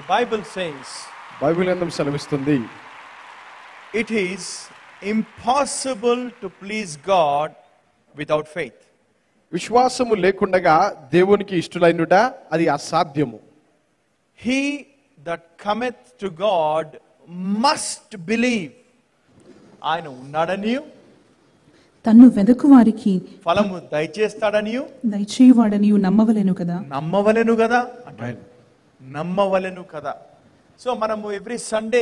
The Bible says Bible గ్రంథం సెలవిస్తుంది it is impossible to please God without faith. విశ్వాసము లేకుండగా దేవునికి ఇష్టలైనట అది అసాధ్యము He that cometh to God must believe. ఆయన ఉన్నాడనియు తన్ను వెదకు వారికి ఫలము దయచేస్తాడనియు దయచేయువాడనియు నమ్మవలెను కదా నమ్మవలెను కదా Amen. నమ్మవలెను కదా సో మనము ఎవ్రీ సండే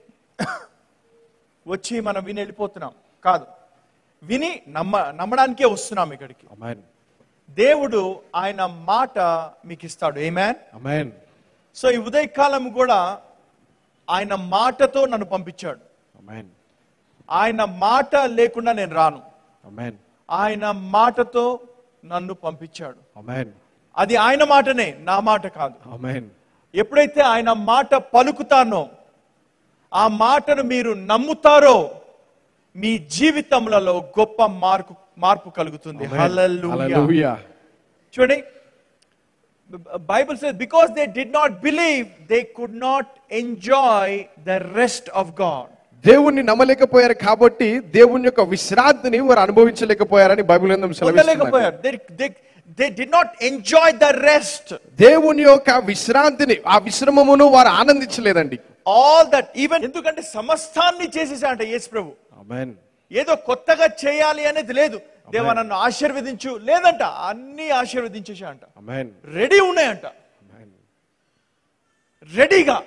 వచ్చి మనం విని వెళ్ళిపోతున్నాం కాదు విని నమ్మ నమ్మడానికే వస్తున్నాం ఇక్కడికి Amen. దేవుడు ఆయన మాట మీకు ఇస్తాడు ఏమాన్ Amen. సో ఈ ఉదయకాలం కూడా ఆయన మాటతో నన్ను పంపించాడు Amen. ఆయన మాట లేకుండా నేను రాను Amen. ఆయన మాటతో నన్ను పంపించాడు Amen. అది ఆయన మాటనే నా మాట కాదు Amen. ఎప్పుడైతే ఆయన మాట పలుకుతానో ఆ మాటను మీరు నమ్ముతారో మీ జీవితములలో గొప్ప మార్పు మార్పు కలుగుతుంది Amen. హల్లెలూయా. Hallelujah. చూడండి Bible says because they did not believe they could not enjoy the rest of God దేవుణ్ణి నమ్మలేకపోయారు కాబట్టి దేవుని యొక్క విశ్రాంతిని వారు అనుభవించలేకపోయారని బైబిల్ గ్రంథం సెలవిస్తుంది పొందలేకపోయారు they did not enjoy the rest దేవుని యొక్క విశ్రాంతిని ఆ విశ్రమమును వారు ఆనందించలేదండి ఆల్ దట్ ఈవెన్ ఎందుకంటే సమస్తాన్ని చేసేసాడంట యేసు ప్రభు Amen. ఏదో కొత్తగా చేయాలి అనేది లేదు దేవా నన్ను ఆశీర్వదించు లేదంట అన్ని ఆశీర్వదించేసా అంట Amen. రెడీ ఉన్నాయంట Amen. రెడీగా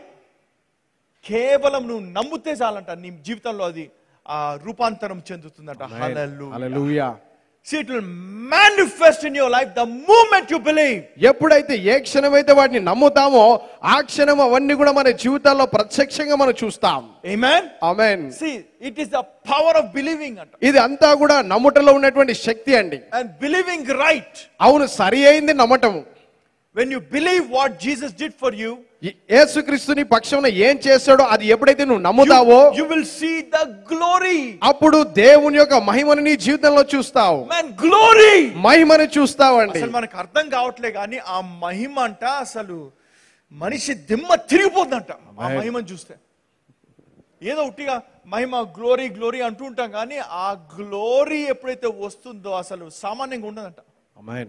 కేవలం నువ్వు నమ్మితే చాలంట నీ జీవితంలో అది ఆ రూపాంతరం చెందుతుందంట Amen. Hallelujah. Hallelujah. See, it will manifest in your life the moment you believe. ఎప్పుడైతే ఏ క్షణమైతే వాటిని నమ్ముతామో ఆ క్షణం అవన్నీ కూడా మన జీవితాల్లో ప్రత్యక్షంగా మనం చూస్తాం Amen. Amen See, it is the power of believing అంట ఇది అంతా కూడా నమ్ముటలో ఉన్నటువంటి శక్తి అండి and believing right. అవును సరి అయింది నమ్మటము When you believe what Jesus did for you, ఈ యేసుక్రీస్తుని పక్షమున ఏం చేశాడో అది ఎప్పుడైతే నువ్వు నమ్ముతావో you, you will see the glory. అప్పుడు దేవుని యొక్క మహిమను నీ జీవితంలో చూస్తావు Man, glory. మహిమను చూస్తావండి అసలు మనకు అర్థం కావట్లే కానీ ఆ మహిమ అంట అసలు మనిషి దిమ్మ తిరిగిపోతుందంట ఆ Amen. మహిమను చూస్తే ఏదో ఉట్టిగా మహిమ గ్లోరీ గ్లోరీ అంటూ ఉంటాం కానీ ఆ గ్లోరీ ఎప్పుడైతే వస్తుందో అసలు సామాన్యంగా ఉండదంట ఆమేన్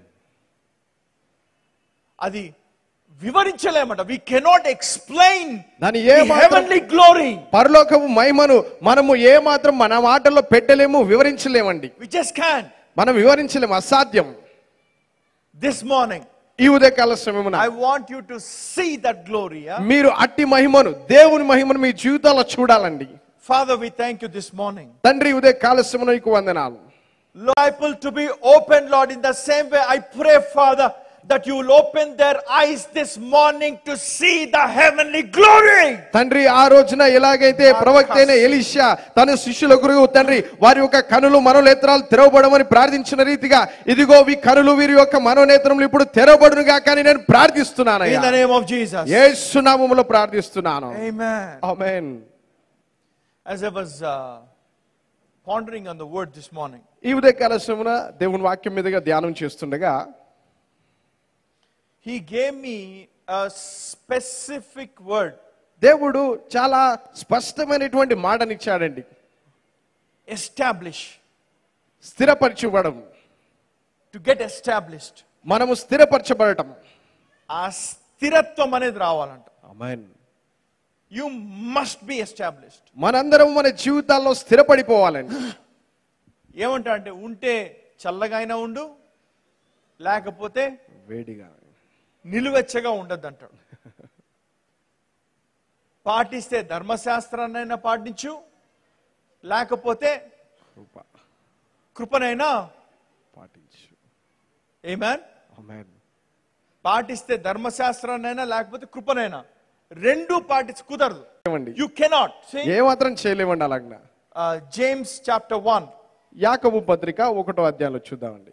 అది వివరించలేమంట వి కెనాట్ ఎక్స్ప్లెయిన్ దాని ఏ మాత్రం హెవెన్లీ గ్లోరీ పరలోకపు మహిమను మనము ఏ మాత్రం మన మాటల్లో పెట్టలేము వివరించలేమండి వి జస్ట్ క్యాన్ మనం వివరించలేము అసాధ్యం దిస్ మార్నింగ్ ఈ ఉదయకాల సమయమున I want you to see that glory మీరు అట్టి మహిమను దేవుని మహిమను మీ జీవితాల్లో చూడాలండి father we thank you this morning తండ్రి ఉదయ కాలశ్రమను నీకు వందనాలు Bible to be open, Lord. In the same way, I pray, Father, that you will open their eyes this morning to see the heavenly glory. తండ్రి ఆ రోజున ఎలాగైతే ప్రవక్త అయిన ఎలీషా తన శిష్యుల గురు తండ్రి వారి యొక్క కనులు మనోనేత్రాలు తెరవబడమని ప్రార్థించిన రీతిగా ఇదిగో ఈ కనులు వీరి యొక్క మనోనేత్రములు ఇప్పుడు తెరవబడునుగా కానీ నేను ప్రార్థిస్తున్నాను In the name of Jesus. యేసునామములో ప్రార్థిస్తున్నాను Amen. Amen As I was uh, pondering on the word this morning, ఈ ఉదయ కాలశ్రమున దేవుని వాక్యం మీదుగా ధ్యానం చేస్తుండగా He gave me a specific word దేవుడు చాలా స్పష్టమైనటువంటి మాటనిచ్చాడండి establish, స్థిరపరచబడం to get established. మనము స్థిరపరచబడటం ఆ స్థిరత్వం అనేది రావాలంట amen you must be established మనందరం మన జీవితాల్లో స్థిరపడిపోవాలండి ఏమంటా అంటే ఉంటే చల్లగా అయినా ఉండు లేకపోతే వేడిగా నిలువెచ్చగా ఉండద్దు అంటాడు పాటిస్తే ధర్మశాస్త్రాన్నైనా పాటించు లేకపోతే కృప కృపనైనా పాటించు ఏమాన్ ఆమేన్ పాటిస్తే ధర్మశాస్త్రాన్నైనా లేకపోతే కృపనైనా రెండు పాటించి కుదరదు ఏమండి యు కెనాట్ ఏ మాత్రం చేయలేమండి అలాగ జేమ్స్ చాప్టర్ వన్ యాకబు పత్రిక ఒకటో అధ్యాయంలో చూద్దామండి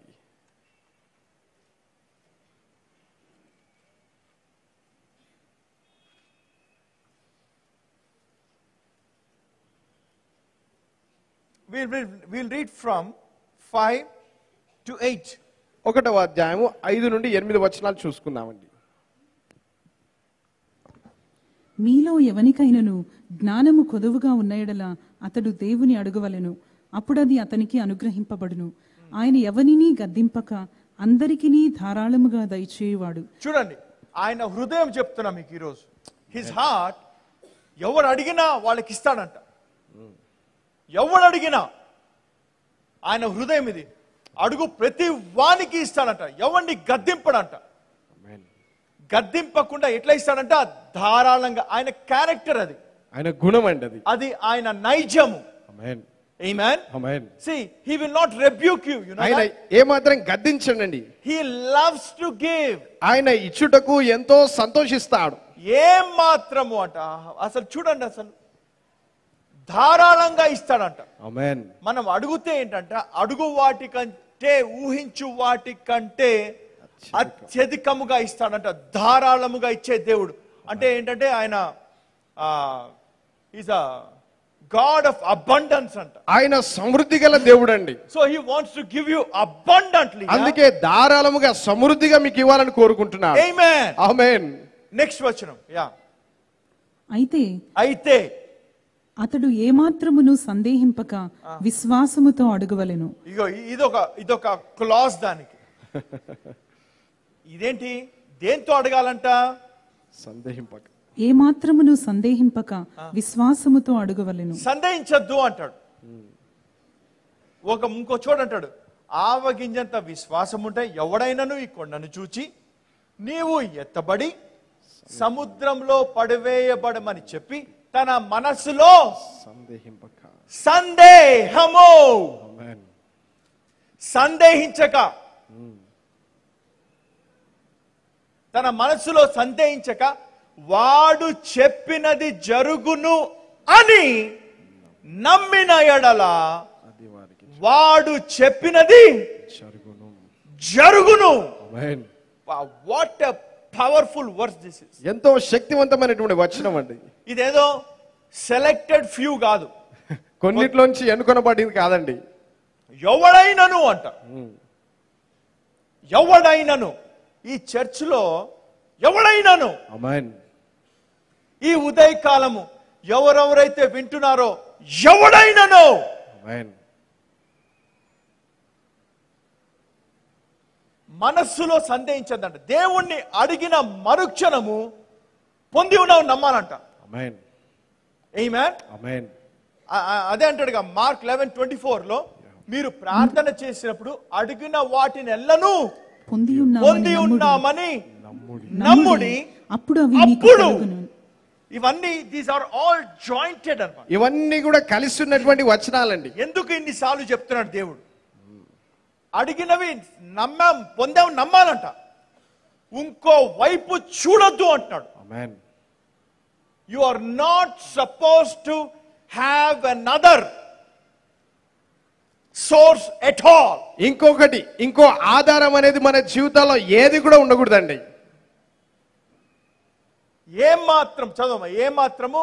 we'll, we'll, we'll read from 5 to 8 ఒకటవ అధ్యాయము ఐదు నుండి ఎనిమిది వచనాలు చూసుకుందామండి మీలో ఎవనికైనను జ్ఞానము కొదువుగా ఉన్న ఎడల అతడు దేవుని అడుగవలెను అప్పుడది అతనికి అనుగ్రహింపబడును ఆయన ఎవనిని గద్దింపక అందరికినీ ధారాళముగా దయచేయువాడు చూడండి ఆయన హృదయం చెప్తున్నా మీకు ఈరోజు హిజ్ హార్ట్ ఎవరు అడిగినా వాళ్ళకి ఇస్తాడంట ఎవడు అడిగినా ఆయన హృదయం ఇది అడుగు ప్రతి వానికి ఇస్తాడంట ఎవరిని గద్దింపడంట గద్దింపకుండా ఎట్లా ఇస్తాడంట ధారాళంగా ఆయన క్యారెక్టర్ అది ఆయన గుణం అండి అది అది ఆయన నైజము amen Amen. Amen See, he will not rebuke you. You know ఆయన that? ఏమాత్రం గద్దించండి He loves to give. ఆయన ఇచ్చుటకు ఎంతో సంతోషిస్తాడు ఏం మాత్రము అంట అసలు చూడండి అసలు ధారాళంగా ఇస్తాడంట అమెన్ మనం అడుగుతే ఏంటంట అడుగు వాటి కంటే ఊహించు వాటి కంటే అత్యధికముగా ఇస్తాడంట ధారాళముగా ఇచ్చే దేవుడు అంటే ఏంటంటే ఆయన is a God of abundance అంట ఆయన సమృద్ధి గల దేవుడు అండి so he wants to give you abundantly అందుకే ధారాళముగా సమృద్ధిగా మీకు ఇవ్వాలని కోరుకుంటున్నాడు ఆమేన్ ఆమెన్ నెక్స్ట్ వచనం యా అయితే అయితే అతడు ఏమాత్రమును సందేహింపక విశ్వాసముతో అడుగవలెను ఇగో ఇ- ఇదొక ఇదొక క్లాస్ దానికి ఇదేంటి దేంతో అడగాలంట సందేహింపక ఏమాత్రమును సందేహింపక విశ్వాసముతో అడుగవలెను సందేహించద్దు అంటాడు ఒక ఇంకో చోట అంటాడు ఆవగింజంత విశ్వాసం ఉంటే ఎవడైనాను ఈ కొండను చూచి నీవు ఎత్తబడి సముద్రంలో పడివేయబడమని చెప్పి తన మనస్సులో సందేహింపక సందేహము ఆమెన్ సందేహించక తన మనసులో సందేహించక వాడు చెప్పినది జరుగును అని నమ్మిన ఎడల అది వారికి వాడు చెప్పినది జరుగును జరుగును amen what powerful verse this is ఎంతో శక్తివంతమైనటువంటి వచనం అండి ఇదేదో సెలెక్టెడ్ ఫ్యూ కాదు కొన్నిట్లోంచి ఎన్నుకొనబడింది కాదండి ఎవడైనను అంట ఎవడైనను ఈ చర్చిలో ఎవడైనను అమెన్ ఈ ఉదయకాలము ఎవరెవరైతే వింటున్నారో ఎవడైనను అమెన్ మనస్సులో సందేహించదంట దేవుణ్ణి అడిగిన మరుక్షణము పొంది ఉన్నావు నమ్మాలంట అమెన్ మ్యాన్ అమెన్ అదే అంటాడుగా మార్క్ లెవెన్ ట్వంటీ లో మీరు ప్రార్థన చేసినప్పుడు అడిగిన వాటిని ఎల్లను పొంది పొంది ఉన్నామని ఉన్నామని నమ్ముడి నమ్ముడి అప్పుడు అవి మీకు అప్పుడు కలుగును ఇవన్నీ దీస్ ఆర్ ఆల్ జాయింటెడ్ అన్నమాట ఇవన్నీ కూడా కలిసి ఉన్నటువంటి వచనాలండి ఎందుకు ఇన్నిసార్లు చెప్తున్నాడు దేవుడు అడిగినవి నమ్మాం పొందాం నమ్మాలంట ఇంకో వైపు చూడొద్దు అంటున్నాడు amen you are not suppose to have another source at all ఇంకొకటి ఇంకో ఆధారం అనేది మన జీవితాల్లో ఏది కూడా ఉండకూడదండి ఏం మాత్రం చదవమా ఏ మాత్రము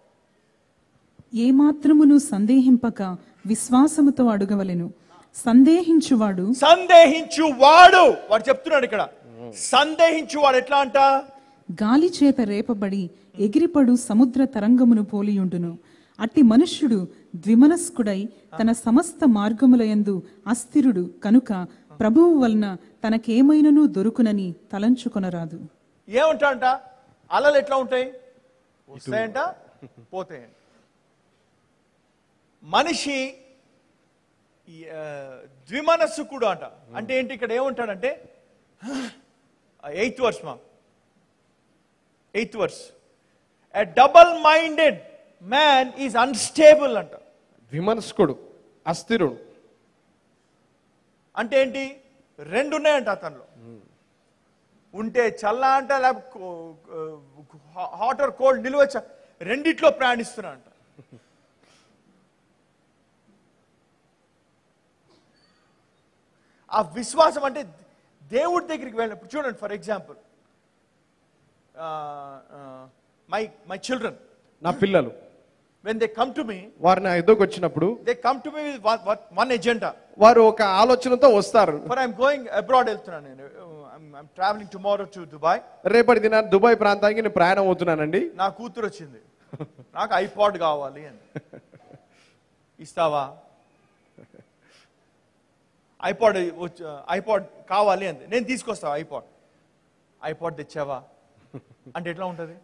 ఏమాత్రమును సందేహింపక విశ్వాసముతో అడుగవలెను సందేహించువాడు సందేహించు వాడు వాడు చెప్తున్నాడు ఇక్కడ సందేహించు వాడు ఎట్లా అంట గాలి చేత రేపబడి ఎగిరిపడు సముద్ర తరంగమును పోలియుండును అట్టి మనుష్యుడు ద్విమనస్కుడై తన సమస్త మార్గములయందు అస్థిరుడు కనుక ప్రభువు వలన తనకేమైనను దొరుకునని తలంచుకొనరాదు ఏమంటాడంట అలలు ఎట్లా ఉంటాయి వస్తాయంట పోతాయంట మనిషి ఈ, ఆ, ద్విమనస్సుకుడు అంట అంటే ఏంటి ఇక్కడ ఏమంటాడంటే ఎయిత్ వర్స్ మా eighth verse a double minded man is unstable అంట విమర్శకుడు అస్థిరుడు అంటే ఏంటి రెండు ఉన్నాయంట అతనిలో ఉంటే చల్ల అంట లేకపోతే హాట్ ఆర్ కోల్డ్ నిలువ చ- రెండిట్లో ప్రయాణిస్తున్నా అంట ఆ విశ్వాసం అంటే దేవుడి దగ్గరికి వెళ్ళినప్పుడు చూడండి for example my my children నా పిల్లలు when they come to me వారు నా ఎదురుకు వచ్చినప్పుడు they come to me with one agenda వారు ఒక ఆలోచనతో వస్తారు ఫర్ ఐఎమ్ గోయింగ్ అబ్రాడ్ వెళ్తున్నాను నేను I'm travelling tomorrow to Dubai రేపటి దినాన్ని దుబాయ్ ప్రాంతానికి నేను ప్రయాణం అవుతున్నానండి నా కూతురు వచ్చింది నాకు ఐపాడ్ కావాలి అని ఇస్తావా ఐపాడ్ ఐపాడ్ కావాలి అంది నేను తీసుకొస్తావా ఐపాడ్ ఐపాడ్ తెచ్చావా అంటే ఎట్లా ఉంటుంది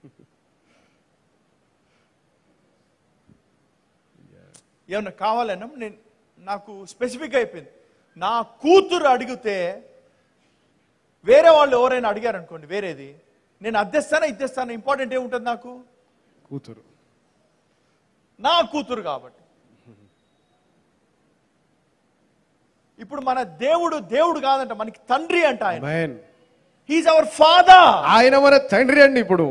ఏమన్నా కావాలన్నా నేను నాకు స్పెసిఫిక్ అయిపోయింది నా కూతురు అడిగితే వేరే వాళ్ళు ఎవరైనా అడిగారు అనుకోండి వేరేది నేను అద్దెస్తానా ఇద్దేస్తానా ఇంపార్టెంట్ ఏముంటుంది నాకు కూతురు నా కూతురు కాబట్టి ఇప్పుడు మన దేవుడు దేవుడు కాదంట మనకి తండ్రి అంట ఆయన Amen. హీజ్ అవర్ ఫాదర్ ఆయన మన తండ్రి అండి ఇప్పుడు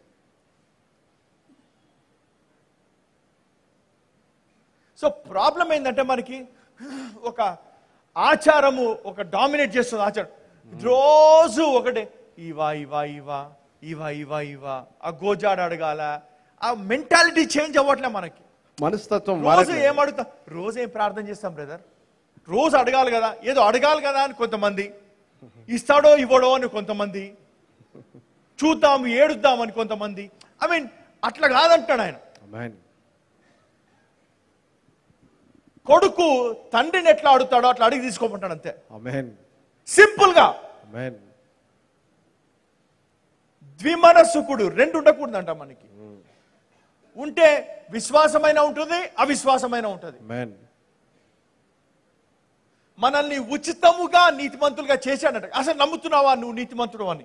సో ప్రాబ్లం ఏంటంటే మనకి ఒక ఆచారము ఒక డామినేట్ చేస్తుంది ఆచారం రోజు ఒకటే ఇవా ఇవా ఇవా ఇవా ఇవా ఇవా ఆ గోజాడ అడగాల ఆ మెంటాలిటీ చేంజ్ అవ్వట్లే మనకి మనస్తత్వం రోజు మారట్లేదు. ఏం అడుగుతాం రోజు ఏం ప్రార్థన చేస్తాం బ్రదర్ రోజు అడగాలి కదా ఏదో అడగాలి కదా అని కొంతమంది ఇస్తాడో ఇవ్వడో అని కొంతమంది చూద్దాం ఏడుద్దాం అని కొంతమంది ఐ మీన్ అట్లా కాదంటాడు ఆయన Amen. కొడుకు తండ్రిని ఎట్లా అడుగుతాడో అట్లా అడిగి తీసుకోమంటాడు అంతే Amen. సింపుల్ గా Amen. ద్విమనసుకుడు రెండు ఉండకూడదంట మనకి ఉంటే విశ్వాసమైన ఉంటుంది అవిశ్వాసమైన ఉంటుంది Amen. మనల్ని ఉచితముగా నీతిమంతులుగా చేశాడట అసలు నమ్ముతున్నావా నువ్వు నీతిమంతుడు అని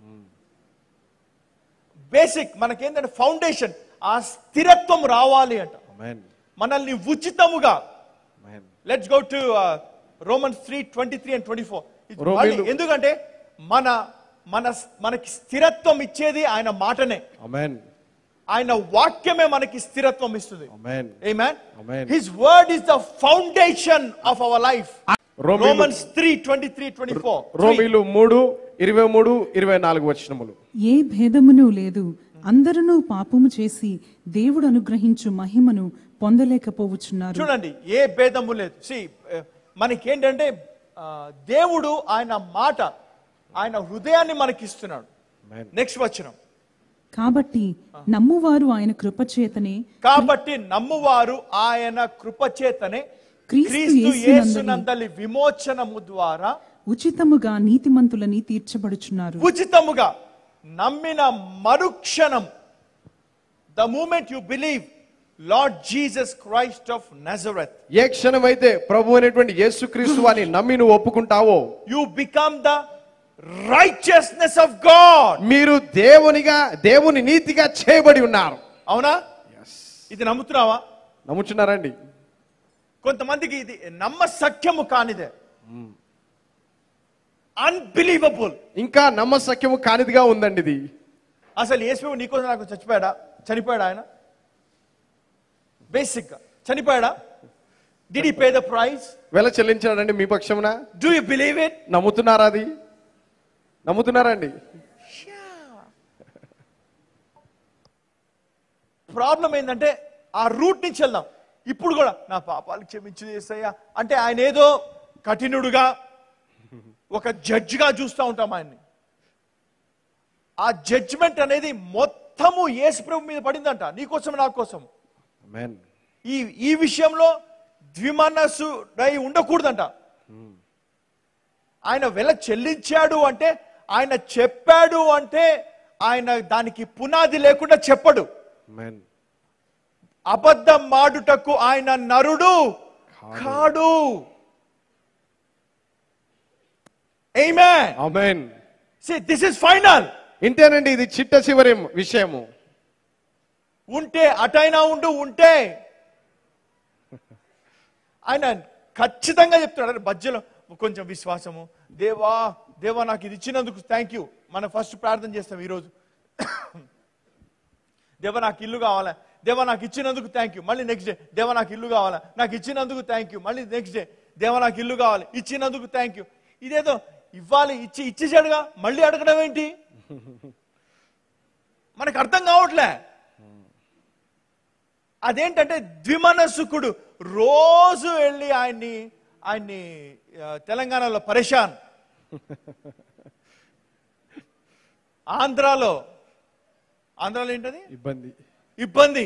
బేసిక్ మనకేంటంటే ఫౌండేషన్ ఆ స్థిరత్వం రావాలి అంట Amen. మనల్ని ఉచితముగా Amen. Let's go to Romans three twenty three and twenty four రోమీలు- ఎందుకంటే మన మన మనకి స్థిరత్వం ఇచ్చేది ఆయన మాటనే Amen. ఆయన వాక్యమే మనకి స్థిరత్వం ఇస్తుంది Amen. Amen. Amen. His word is the foundation of our life. రోమీలు- Romans 3 23 24. Three. రోమిలు మూడు ఇరవై మూడు ఇరవై నాలుగు వచనములు ఏ భేదమును లేదు అందరూ పాపము చేసి దేవుడు అనుగ్రహించు మహిమను పొందలేకపోవచ్చున్నారు చూడండి ఏ భేదము లేదు సి మనకేంటంటే ఆ, దేవుడు ఆయన మాట ఆయన హృదయాన్ని మనకి ఇస్తున్నాడు Amen. నెక్స్ట్ వచనం కాబట్టి నమ్మువారు ఆయన కృపచేతనే కాబట్టి నమ్మువారు ఆయన కృపచేతనే క్రీస్తు క్రీస్తు యేసునందలి యేసునందలి విమోచనము ద్వారా ఉచితముగా నీతిమంతులని తీర్చబడుచున్నారు ఉచితముగా నమ్మిన మరుక్షణం the moment you believe Lord Jesus Christ of Nazareth ఏ క్షణం అయితే ప్రభు అయినటువంటి యేసుక్రీస్తు వారిని నమ్మి నువ్వు ఒప్పుకుంటావో you become the righteousness of God మీరు దేవునిగా దేవుని నీతిగా చేయబడి ఉన్నారు అవునా ఇది నమ్ముతున్నావా నమ్ముచున్నారండి కొంతమందికి ఇది నమ్మ సత్యము కానిదే అన్బిలీవబుల్ ఇంకా నమ్మసక్యము కానిదిగా ఉందండి ఇది అసలు యేసు నీకోసం నాకు చచ్చిపోయాడా చనిపోయాడా ఆయన బేసిక్ గా చనిపోయాడా did he pay the price వెల చెల్లించాడండి మీ పక్షమున డూ యూ బిలీవ్ ఇట్ నమ్ముతున్నారా అది నమ్ముతున్నారండి ప్రాబ్లం ఏంటంటే ఆ రూట్ నుంచి వెళ్దాం ఇప్పుడు కూడా నా పాపాలు క్షమించు చేస్తాయా అంటే ఆయన ఏదో కఠినుడుగా ఒక జడ్జిగా చూస్తూ ఉంటాం ఆయన్ని ఆ జడ్జిమెంట్ అనేది మొత్తము యేసు ప్రభు మీద పడిందంట నీకోసం నా కోసం Amen. ఈ ఈ విషయంలో ద్విమనస్సు ఉండకూడదంట ఆయన వెల చెల్లించాడు అంటే ఆయన చెప్పాడు అంటే ఆయన దానికి పునాది లేకుండా చెప్పడు Amen. అబద్ధం మాడుటకు ఆయన నరుడు కాడు Amen. Amen. See, this is final. ఇంతేనండి ఇది చిట్ట చివరి విషయము ఉంటే అటైనా ఉండు ఉంటే ఆయన ఖచ్చితంగా చెప్తున్నాడు మధ్యలో కొంచెం విశ్వాసము దేవా దేవా నాకు ఇది ఇచ్చినందుకు థ్యాంక్ యూ మనం ఫస్ట్ ప్రార్థన చేస్తాం ఈరోజు దేవా నాకు ఇల్లు కావాలా దేవా నాకు ఇచ్చినందుకు థ్యాంక్ యూ మళ్ళీ నెక్స్ట్ డే దేవా నాకు ఇల్లు కావాలా నాకు ఇచ్చినందుకు థ్యాంక్ యూ మళ్ళీ నెక్స్ట్ డే దేవా నాకు ఇల్లు కావాలి ఇచ్చినందుకు థ్యాంక్ యూ ఇదేదో ఇవ్వాలి ఇచ్చి ఇచ్చేసాడుగా మళ్ళీ అడగడం ఏంటి మనకు అర్థం కావట్లే అదేంటంటే ద్విమనసుకుడు రోజు వెళ్ళి ఆయన్ని ఆయన్ని ఆ, తెలంగాణలో పరేషాన్ ఆంధ్రాలో ఆంధ్రాలో ఏంటది ఇబ్బంది ఇబ్బంది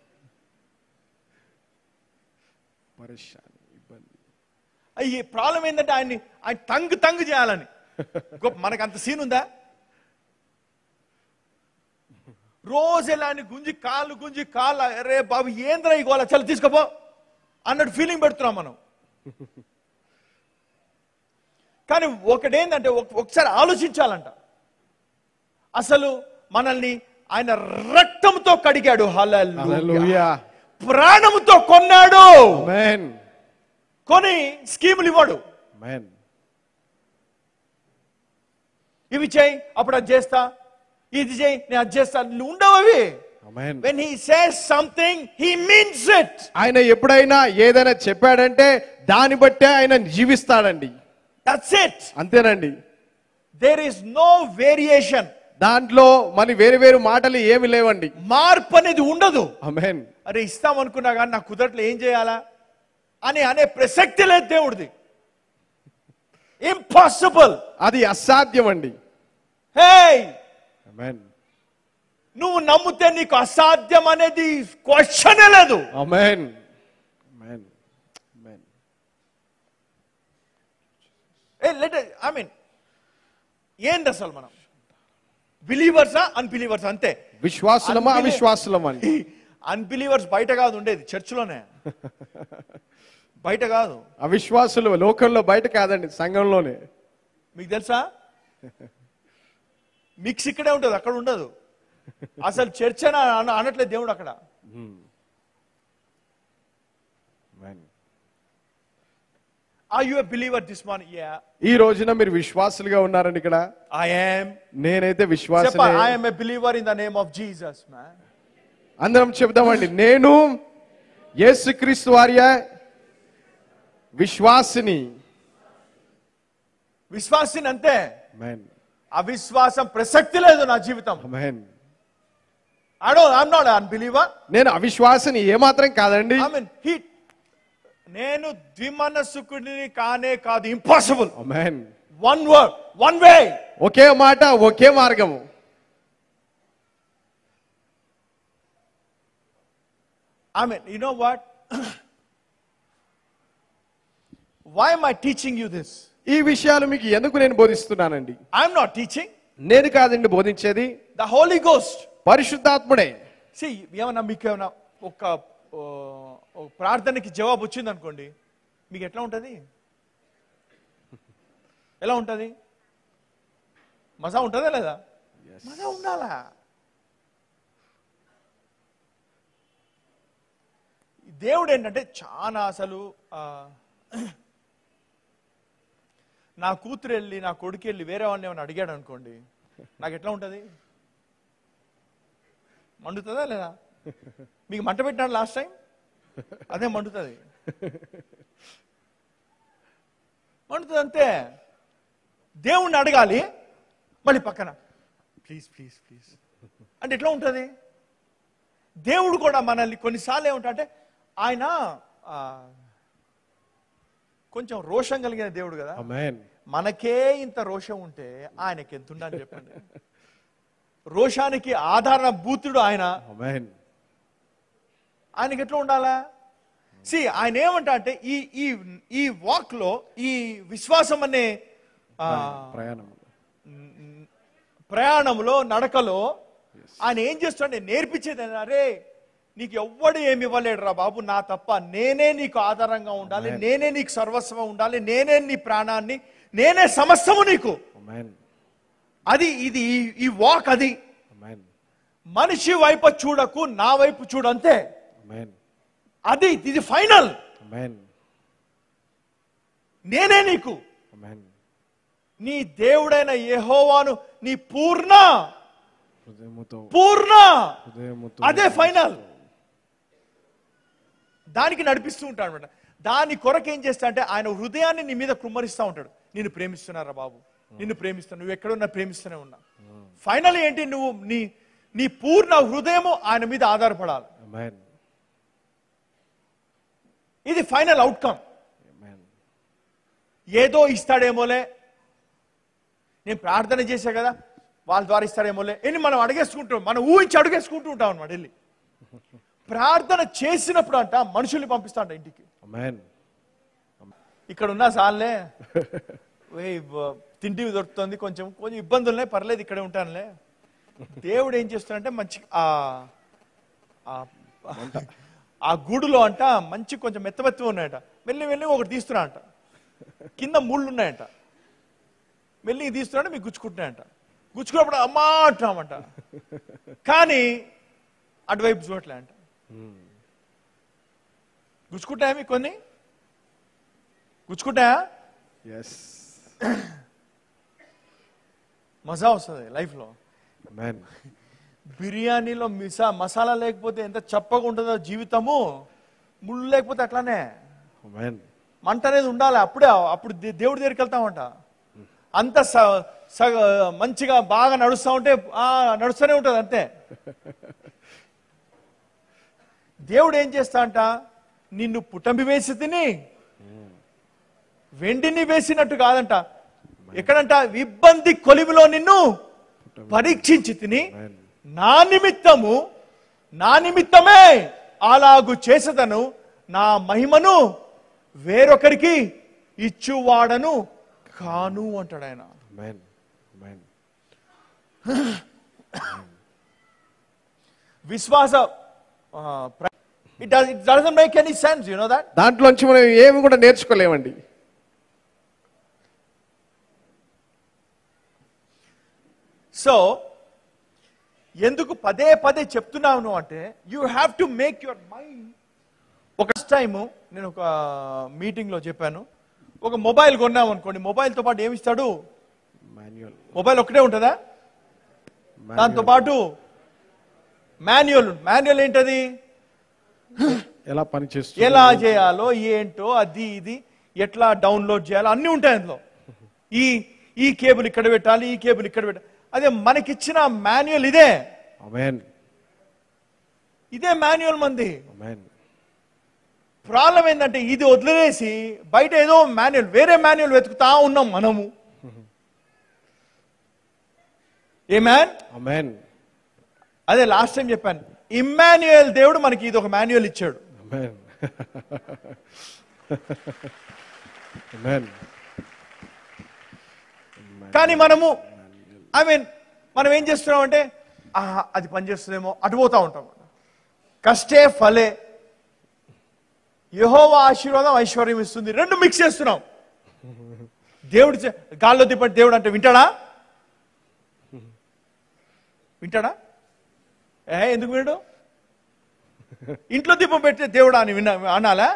పరేషాన్ ఇబ్బంది ఈ ప్రాబ్లం ఏంటంటే ఆయన్ని ఆయన తంగు తంగు చేయాలని గొప్ప మనకు అంత సీన్ ఉందా రోజు ఇలా ఆయన గుంజి కాళ్ళు గుంజి కాళ్ళు అరే బాబు ఏంద్రా ఈ గోళ చల్ల తీసుకోపో అన్నట్టు ఫీలింగ్ పెడుతున్నాం మనం కానీ ఒకటేంటంటే ఒక- ఒకసారి ఆలోచించాలంట అసలు మనల్ని ఆయన రక్తంతో కడిగాడు హల్లెలూయా హల్లెలూయా ప్రాణముతో కొన్నాడు ఆమేన్ కొని స్కీములు ఇవ్వడు ఆమేన్ ఇవి చేయి అప్పుడు అది చేస్తా ఇది చేయి నేను అది చేస్తా నువ్వు ఉండవు అవి amen when he says something he means it ఆయన ఎప్పుడైనా ఏదైనా చెప్పాడంటే దాన్ని బట్టే ఆయన జీవిస్తాడండి దట్స్ ఇట్ అంతేనండి దేర్ ఇస్ నో వేరియేషన్ దాంట్లో మరి వేరు వేరు మాటలు ఏమి లేవండి మార్పు అనేది ఉండదు ఆమేన్ అరే ఇస్తాం అనుకున్నా కానీ నాకు కుదరట్లు ఏం చేయాలా అని అనే ప్రసక్తి లేదు దేవుడిది ఇంపాసిబుల్ అది అసాధ్యం అండి హే ఆమేన్ నువ్వు నమ్మితే నీకు అసాధ్యం అనేది క్వశ్చనే లేదు amen amen amen let I mean ఏంది అసలు మనం బిలీవర్సా అన్బిలీవర్స్ అంతే విశ్వాసులమా Unbeliever- అవిశ్వాసులమా అండి అన్బిలీవర్స్ బయట కాదు ఉండేది చర్చిలోనే బయట కాదు అవిశ్వాసులు లోకంలో బయట కాదండి సంఘంలోనే మీకు తెలుసా మిక్స్ ఇక్కడే ఉంటుంది అక్కడ ఉండదు అసలు చర్చ్ అని అన- అనట్లేదు దేవుడు అక్కడ amen. Are you believer this man యా ఈ రోజున మీరు విశ్వాసులుగా ఉన్నారండి ఇక్కడ ఐ యామ్ నేనైతే చెప్ప విశ్వాసనే I am a believer in the name of Jesus man అందరం చెప్దామండి నేను యేసుక్రీస్తు వార్య విశ్వాసిని విశ్వాసిని అంతే ఆమేన్ అవిశ్వాసం ప్రసక్తి లేదు నా జీవితం amen I don't I'm not unbeliever నేను అవిశ్వాసిని ఏమాత్రం కాదండి ఐ మీన్ హీ నేను ద్విమనస్సుకుడిని కానే కాదు impossible amen one word one way ఒకే మాట ఒకే మార్గము I mean, you know what? Why am I teaching you this? ఈ విషయాలు మీకు ఎందుకు నేను బోధిస్తున్నానండి I'm not teaching. నేను కాదండి బోధించేది The Holy Ghost. పరిశుద్ధాత్ముడే See, ఏమన్నా మీకు ఏమన్నా ఒక ఓ, ఓ ప్రార్థనకి జవాబు వచ్చింది అనుకోండి మీకు ఎట్లా ఉంటుంది ఎలా ఉంటుంది మజా ఉంటుందా లేదా మజా ఉండాలా దేవుడు ఏంటంటే చాలా అసలు ఆ, నా కూతురు వెళ్ళి నా కొడుకు వెళ్ళి వేరే వాడిని ఏమైనా అడిగాడు అనుకోండి నాకు ఎట్లా ఉంటుంది మండుతుందా లేదా మీకు మంట పెట్టినాడు లాస్ట్ టైం అదే మండుతుంది మండుతుంది అంతే దేవుణ్ణి అడగాలి మళ్ళీ పక్కన ప్లీజ్ ప్లీజ్ ప్లీజ్ అంటే ఎట్లా ఉంటుంది దేవుడు కూడా మనల్ని కొన్నిసార్లు ఏమంటా అంటే ఆయన ఆ, కొంచెం రోషం కలిగిన దేవుడు కదా ఆమేన్ మనకే ఇంత రోషం ఉంటే ఆయనకి ఎంత ఉండాలి చెప్పండి రోషానికి ఆధార భూతుడు ఆయన ఆమేన్ ఆయనకి ఎట్లా ఉండాలా సి ఆయన ఏమంటా అంటే ఈ ఈ ఈ వాక్ లో ఈ విశ్వాసం అనే ఆ, ప్రయాణం ప్రయాణంలో నడకలో ఆయన ఏం చేస్తాడంటే నేర్పించేది ఏంటంటే, అరే నీకు ఎవ్వడు ఏమి ఇవ్వలేడు రా బాబు నా తప్ప నేనే నీకు ఆధారంగా ఉండాలి Amen. నేనే నీకు సర్వస్వం ఉండాలి నేనే నీ ప్రాణాన్ని నేనే సమస్తము నీకు ఆమేన్ అది ఇది ఈ- ఈ వాక్ అది ఆమేన్ మనిషి వైపు చూడకు నా వైపు చూడు అంతే ఆమేన్ అది ఇది ఫైనల్ ఆమేన్ నేనే నీకు ఆమేన్ నీ దేవుడైన యెహోవాను నీ పూర్ణ హృదయముతో పూర్ణ హృదయముతో అదే ఫైనల్ దానికి నడిపిస్తూ ఉంటాడు అనమాట దాని కొరకు ఏం చేస్తా అంటే ఆయన హృదయాన్ని నీ మీద కుమ్మరిస్తూ ఉంటాడు నిన్ను ప్రేమిస్తున్నారా బాబు నిన్ను ప్రేమిస్తాను నువ్వు ఎక్కడున్నా ప్రేమిస్తూనే ఉన్నా ఫైనల్ ఏంటి నువ్వు నీ నీ పూర్ణ హృదయము ఆయన మీద ఆధారపడాలి ఆమేన్ ఇది ఫైనల్ అవుట్కమ్ ఆమేన్ ఏదో ఇస్తాడేమోలే నేను ప్రార్థన చేశా కదా వాళ్ళ ద్వారా ఇస్తారేమోలే అని మనం అడిగేసుకుంటాం మనం ఊహించి అడిగేసుకుంటూ ఉంటాం అనమాట వెళ్ళి ప్రార్థన చేసినప్పుడు అంట మనుషుల్ని పంపిస్తాంట ఇంటికి అమెన్ ఇక్కడ ఉన్నా సార్లే ఏయ్, బ- తిండి దొరుకుతుంది కొంచెం కొంచెం ఇబ్బందులనే పర్లేదు ఇక్కడే ఉంటానులే దేవుడు ఏం చేస్తాడంటే మంచి ఆ ఆ- ఆ గూడులో అంట మంచి కొంచెం మెత్త మెత్తగా ఉన్నాయంట మెల్లి మెల్లి ఒకటి తీస్తున్నా అంట కింద ముళ్ళు ఉన్నాయంట మెల్లి తీస్తున్నాడు మీకు గుచ్చుకుంటున్నాయంట గుచ్చుకున్నప్పుడు అమ్మా అంటామంట కానీ అటువైపు చూడలే అంట గుచ్చుకుంటాయా మీకు కొన్ని గుచ్చుకుంటాయా ఎస్ మజా వస్తుంది లైఫ్లో అమెన్ బిర్యానీలో మిసా మసాలా లేకపోతే ఎంత చప్పగా ఉంటుందో జీవితము ముళ్ళు లేకపోతే అట్లానే అమెన్ మంట అనేది ఉండాలి అప్పుడే అప్పుడు దే- దేవుడి దగ్గరికి వెళ్తామంట అంత స- సగ మంచిగా బాగా నడుస్తూ ఉంటే ఆ, నడుస్తూనే ఉంటుంది అంతే దేవుడు ఏం చేస్తా అంట నిన్ను పుటంబి వేసి తిని వెండిని వేసినట్టు కాదంట ఎక్కడంట ఇబ్బంది కొలిమిలో నిన్ను పరీక్షించి తిని Amen. నా నిమిత్తము నా నిమిత్తమే అలాగు చేసేదను నా మహిమను వేరొకరికి ఇచ్చువాడను కాను అంటాడు ఆయన అమెన్ అమెన్ విశ్వాస it it doesn't make any sense you know that దాంట్లోంచి మనం ఏమి కూడా నేర్చుకోలేమండి సో ఎందుకు పదే పదే చెప్తున్నాను అంటే you have to make your mind ఒక టైము నేను ఒక మీటింగ్లో చెప్పాను ఒక మొబైల్ కొన్నాం అనుకోండి మొబైల్తో పాటు ఏమి ఇస్తాడు మాన్యువల్ మొబైల్ ఒకటే ఉంటుందా దాంతో పాటు మాన్యువల్ మాన్యువల్ ఏంటది ఎలా పని చేస్తుంది ఎలా చేయాలో ఏంటో అది ఇది ఎట్లా డౌన్లోడ్ చేయాలో అన్నీ ఉంటాయి అందులో ఈ ఈ కేబుల్ ఇక్కడ పెట్టాలి ఈ కేబుల్ ఇక్కడ పెట్టాలి అదే మనకిచ్చిన మాన్యువల్ ఇదే అమెన్ ఇదే మాన్యువల్ మంది అమెన్ ప్రాబ్లం ఏంటంటే ఇది వదిలేసి బయట ఏదో మాన్యువల్ వేరే మాన్యువల్ వెతుకుతా ఉన్నాం మనము ఏ మ్యాన్ అమెన్ అదే లాస్ట్ టైం చెప్పాను ఇమ్మాన్యుయల్ దేవుడు మనకి ఇది ఒక మాన్యువల్ ఇచ్చాడు అమెన్ అమెన్ కానీ మనము ఐ మీన్ మనం ఏం చేస్తున్నాం అంటే ఆహా, అది పనిచేస్తుందేమో అటు పోతా ఉంటాం కష్టే ఫలే యహోవ ఆశీర్వాదం ఐశ్వర్యం ఇస్తుంది రెండు మిక్స్ చేస్తున్నాం దేవుడు చే- గాల్లో దిప్పటి దేవుడు అంటే వింటాడా వింటాడా ఏ ఎందుకు వినడు ఇంట్లో దీపం పెట్టే దేవుడా అని విన్నా అనాలా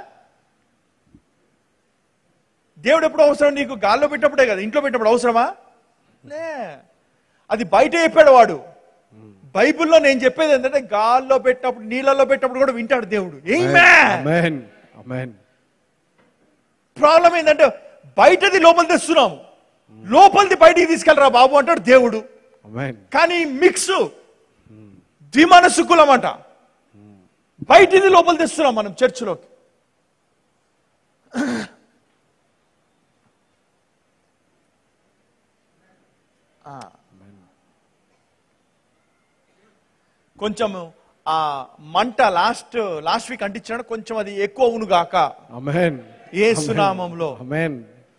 దేవుడు ఎప్పుడు అవసరం నీకు గాల్లో పెట్టినప్పుడే కదా ఇంట్లో పెట్టినప్పుడు అవసరమా లే అది బయట చెప్పాడు వాడు బైబిల్లో నేను చెప్పేది ఏంటంటే గాల్లో పెట్టినప్పుడు నీళ్ళల్లో పెట్టినప్పుడు కూడా వింటాడు దేవుడు ఏమే అమెన్ అమెన్ ప్రాబ్లం ఏంటంటే బయటది లోపల తెస్తున్నాము లోపలిది బయటికి తీసుకెళ్ళరా బాబు అంటాడు దేవుడు అమెన్ కానీ మిక్స్ ద్విమనసుకులం అంట బయటిది లోపల తెస్తున్నాం మనం చర్చిలోకి ఆ. కొంచెం ఆ మంట లాస్ట్ లాస్ట్ వీక్ అంటించాడు కొంచెం అది ఎక్కువ అవును గాక అమెన్ ఏసునామంలో అమెన్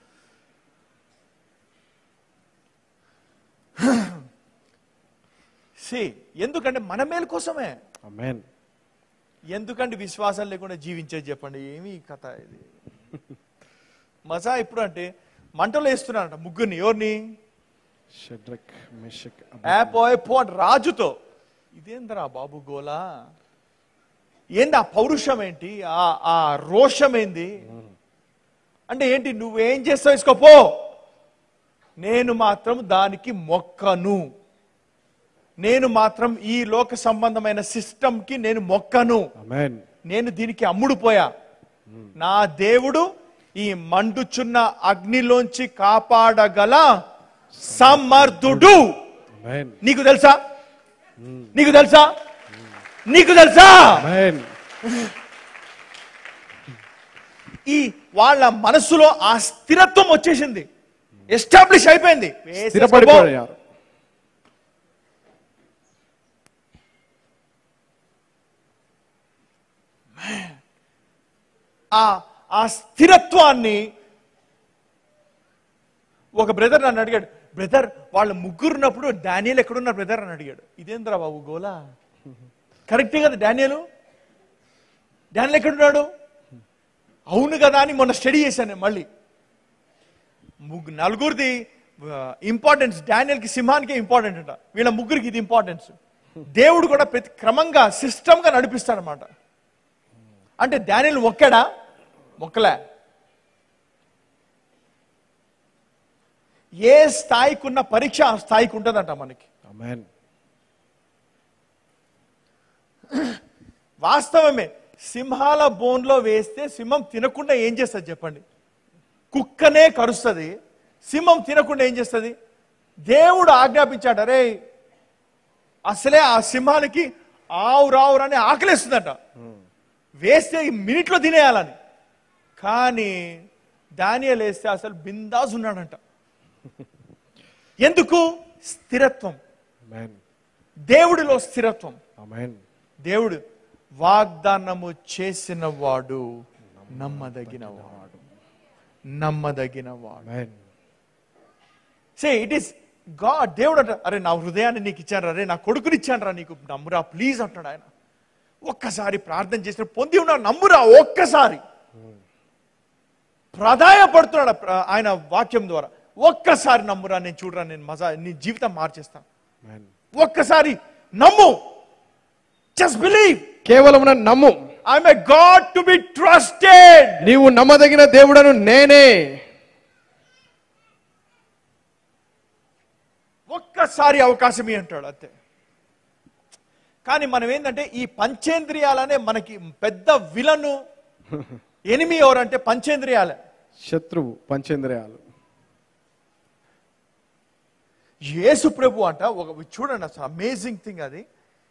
సి ఎందుకంటే మన మేలు కోసమే అమెన్ ఎందుకంటే విశ్వాసం లేకుండా జీవించేది చెప్పండి ఏమి ఈ కథ ఇది మజా ఇప్పుడు అంటే మంటలో వేస్తున్నారంట ముగ్గురిని ఎవరిని షడ్రక్ మెషక్ యాప్ పో అని రాజుతో ఇదేందరా బాబు గోలా ఏంది ఆ పౌరుషం ఏంటి ఆ ఆ రోషం ఏంది అంటే ఏంటి నువ్వేం చేస్తావు వేసుకోపో నేను మాత్రం దానికి మొక్కను నేను మాత్రం ఈ లోక సంబంధమైన సిస్టమ్ కి నేను మొక్కను అమెన్ నేను దీనికి అమ్ముడుపోయా నా దేవుడు ఈ మండుచున్న అగ్నిలోంచి కాపాడగల సమర్థుడు అమెన్ నీకు తెలుసా నీకు తెలుసా నీకు తెలుసా అమెన్ ఈ వాళ్ళ మనసులో ఆ స్థిరత్వం వచ్చేసింది ఎస్టాబ్లిష్ అయిపోయింది వేసేసుకో. స్థిరపడిపోయారు ఆ ఆ స్థిరత్వాన్ని ఒక బ్రదర్ నన్ను అడిగాడు బ్రదర్ వాళ్ళ ముగ్గురున్నప్పుడు డానియల్ ఎక్కడున్నారు బ్రదర్ అని అడిగాడు ఇదేంద్రా బాబు గోలా కరెక్టే కదా డానియలు డానియల్ ఎక్కడున్నాడు అవును కదా అని మొన్న స్టడీ చేశాను నేను మళ్ళీ ముగ్గు నలుగురిది ఇంపార్టెన్స్ డానియల్కి సింహానికి ఇంపార్టెంట్ అంట వీళ్ళ ముగ్గురికి ఇది ఇంపార్టెన్స్ దేవుడు కూడా ప్రతి క్రమంగా సిస్టమ్గా నడిపిస్తాడనమాట అంటే డానియల్ మొక్కాడా మొక్కలే ఏ స్థాయికి ఉన్న పరీక్ష ఆ స్థాయికి ఉంటుందంట మనకి అమెన్ వాస్తవమే సింహాల బోన్లో వేస్తే సింహం తినకుండా ఏం చేస్తుంది చెప్పండి కుక్కనే కరుస్తుంది సింహం తినకుండా ఏం చేస్తుంది దేవుడు ఆజ్ఞాపించాడు అరే అసలే ఆ సింహానికి ఆవు రావురని ఆకలేస్తుందట వేస్తే ఈ మినిట్లో తినేయాలని కానీ దానియలు వేస్తే అసలు బిందాస్ ఉన్నాడంట ఎందుకు స్థిరత్వం అమెన్ దేవుడిలో స్థిరత్వం అమెన్ దేవుడు వాగ్దానము చేసిన వాడు నమ్మదగిన వాడు నమ్మదగిన వాడు amen say it is God దేవుడు అంట అరే నా హృదయాన్ని నీకు ఇచ్చాను అరే నా కొడుకుని ఇచ్చాను రా నీకు నమ్మురా ప్లీజ్ అంటాడు ఆయన ఒక్కసారి ప్రార్థన చేసిన పొంది ఉన్నా నమ్మురా ఒక్కసారి ప్రాధాయపడుతున్నాడు ప్ర- ఆయన వాక్యం ద్వారా ఒక్కసారి నమ్మురా నేను చూడరా నేను మజా నీ జీవితం మార్చేస్తాను అమెన్ ఒక్కసారి నమ్ము జస్ట్ బిలీవ్ కేవలం నన్ను నమ్ము I'm a God to be trusted నీవు నమ్మదగిన దేవుడను నేనే ఒక్కసారి అవకాశం ఇయ్యి అంటాడు అంతే కానీ మనం ఏంటంటే ఈ పంచేంద్రియాలనే మనకి పెద్ద విలను ఎనిమి ఎవరంటే పంచేంద్రియాలే శత్రువు పంచేంద్రియాలు యేసు ప్రభు అంట ఒక చూడండి అసలు అమేజింగ్ థింగ్ అది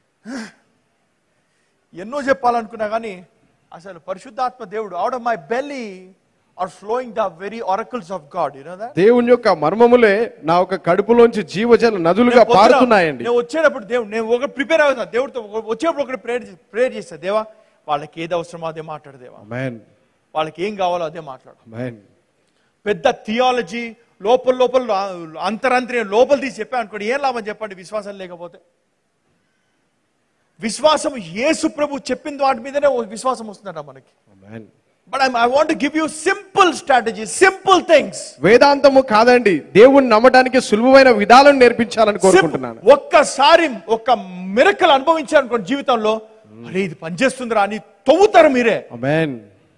ఎన్నో చెప్పాలనుకున్నా కానీ అసలు పరిశుద్ధాత్మ దేవుడు out of my belly are flowing the very oracles of God you know that దేవుని యొక్క మర్మములే నా ఒక కడుపులోంచి జీవజల నదులుగా నేను పొద్దున- పారుతున్నాయండి నేను వచ్చేటప్పుడు దేవుడు నేను ఒక ప్రిపేర్ అవుతా దేవుడితో ఒక- వచ్చేటప్పుడు ఒకటి ప్రేయర్ ప్రేయర్ చేస్తా దేవా వాళ్ళకి ఏది అవసరమో అదే మాట్లాడు దేవా అమెన్ వాళ్ళకి ఏం కావాలో అదే మాట్లాడు అమెన్ పెద్ద థియాలజీ లోపల లోపల అంతరంత్రియం లోపల తీసి చెప్పా అనుకోండి ఏం లాభం చెప్పండి విశ్వాసం లేకపోతే విశ్వాసం యేసు ప్రభు చెప్పిన వాటి మీదనే ఓ విశ్వాసం వస్తుందట మనకి amen but I want give you simple strategy simple things వేదాంతము కాదండి దేవుణ్ణి నమ్మడానికి సులువైన విధాలను నేర్పించాలని కోరుకుంటున్నాను ఒక్కసారి ఒక్క మిరకలు అనుభవించారనుకోండి జీవితంలో అరే ఇది పనిచేస్తుందిరా అని తవ్వుతారు మీరే అమెన్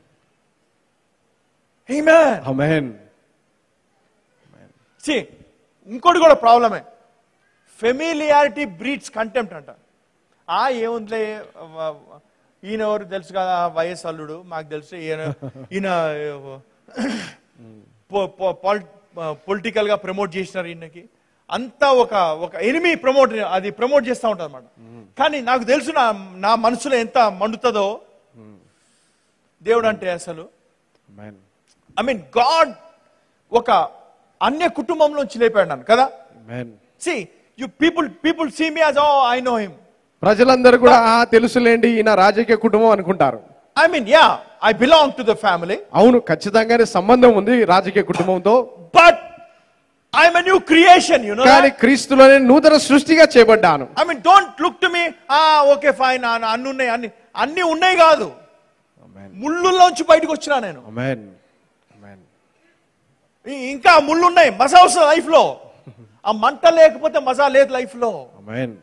Amen. అమెన్ See, ఇంకోటి కూడా ప్రాబ్లమే ఫెమిలియారిటీ బ్రీడ్స్ కంటెంప్ట్ అంట ఆ ఏముందిలే వ- వ- ఈయన ఎవరు తెలుసు కదా వైఎస్ అల్లుడు మాకు తెలుసు ఈయన ఈయన పొలిటికల్ గా ప్రమోట్ చేసినారు ఈయనకి అంతా ఒక ఒక ఎనిమి ప్రమోట్ అది ప్రమోట్ చేస్తూ ఉంటుంది అనమాట కానీ నాకు తెలుసు నా నా మనసులో ఎంత మండుతుందో దేవుడు అంటే అసలు అమెన్ ఐ మీన్ గాడ్ ఒక అన్య కుటుంబంలోంచి లేపాడు నన్ను కదా amen see you people people see me as oh I know him ప్రజలందరూ కూడా ఆ తెలుసులేండి ఈయన రాజకీయ కుటుంబం అనుకుంటారు I mean yeah I belong to the family అవును ఖచ్చితంగానే సంబంధం ఉంది రాజకీయ కుటుంబంతో but I'm a new creation you know కానీ క్రీస్తులోనే నూతన సృష్టిగా చేపడ్డాను I mean don't look to me ah okay fine అన్ని ఉన్నాయి అన్ని అన్ని ఉన్నాయి కాదు అమెన్ ముళ్ళుల్లోంచి బయటకు వచ్చినా నేను అమెన్ అమెన్ ఈ- ఇంకా ముళ్ళు ఉన్నాయి మజా వస్తుంది లైఫ్ లో ఆ మంట లేకపోతే మజా లేదు లైఫ్ లో amen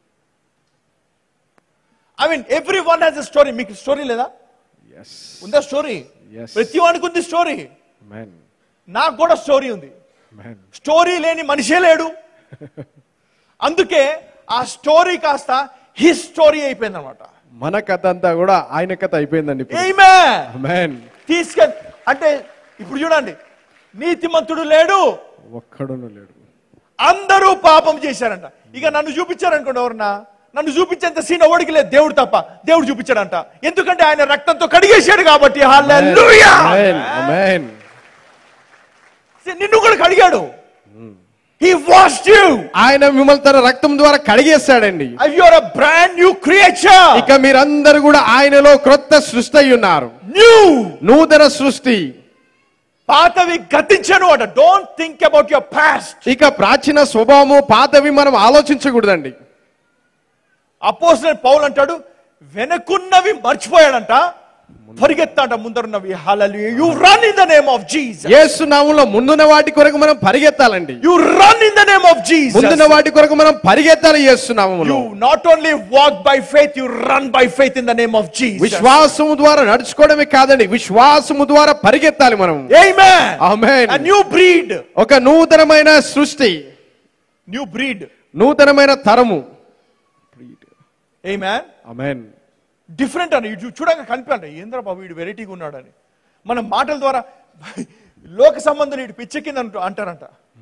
I mean everyone has a story మీకు స్టోరీ లేదా ఎస్ ఉందా స్టోరీ Yes. ప్రతి వానికి ఉంది స్టోరీ అమెన్ నాకు కూడా స్టోరీ ఉంది అమెన్ స్టోరీ లేని మనిషే లేడు అందుకే ఆ స్టోరీ కాస్త హిస్ స్టోరీ అయిపోయింది అనమాట మన కథ అంతా కూడా ఆయన కథ అయిపోయిందండి ఇప్పుడు. ఏమే అమెన్ తీసుకెళ్ అంటే ఇప్పుడు చూడండి నీతిమంతుడు లేడు ఒక్కడును లేడు అందరూ పాపం చేశారంట ఇక నన్ను చూపించారనుకోండి ఎవరన్నా నన్ను చూపించేంత సీన్ ఎవడికి లేదు దేవుడు తప్ప దేవుడు చూపించాడంట ఎందుకంటే ఆయన రక్తంతో కడిగేశాడు కాబట్టి హల్లెలూయా అమెన్ అమెన్ నిన్ను కూడా కడిగాడు He washed you. ఆయన మిమ్మల్ని తన రక్తం ద్వారా కడిగేశాడండి And you're a brand new creature. ఇక మీరందరూ కూడా ఆయనలో క్రొత్త సృష్టి అయి ఉన్నారు New. నూతన సృష్టి పాతవి గతించను అట don't think about your past ఇక ప్రాచీన స్వభావము పాతవి మనం ఆలోచించకూడదండి అపోజిట్ పౌల్ అంటాడు వెనకున్నవి మర్చిపోయాడంట పరిగెత్తాట ముందరున్నవి hallelujah you run in the name of Jesus Yesu నామంలో ముందున్న వాటి కొరకు మనం పరిగెత్తాలండి you run in the name of Jesus ముందున్న వాటి కొరకు మనం పరిగెత్తాలి యేసు నామంలో you not only walk by faith you run by faith in the name of Jesus విశ్వాసము ద్వారా నడుచుకోవడమే కాదండి విశ్వాసము ద్వారా పరిగెత్తాలి మనం ఆమేన్ Amen. a new breed ఒక నూతనమైన సృష్టి new breed నూతనమైన తరము ఆమేన్ అమెన్ డిఫరెంట్ అని ఇటు చూడగా కనిపించండి ఏంద్ర బాబు వీడు వెరైటీగా ఉన్నాడని మన మాటల ద్వారా లోక సంబంధం ఇటు పిచ్చెక్కింది అంటూ అంటారంట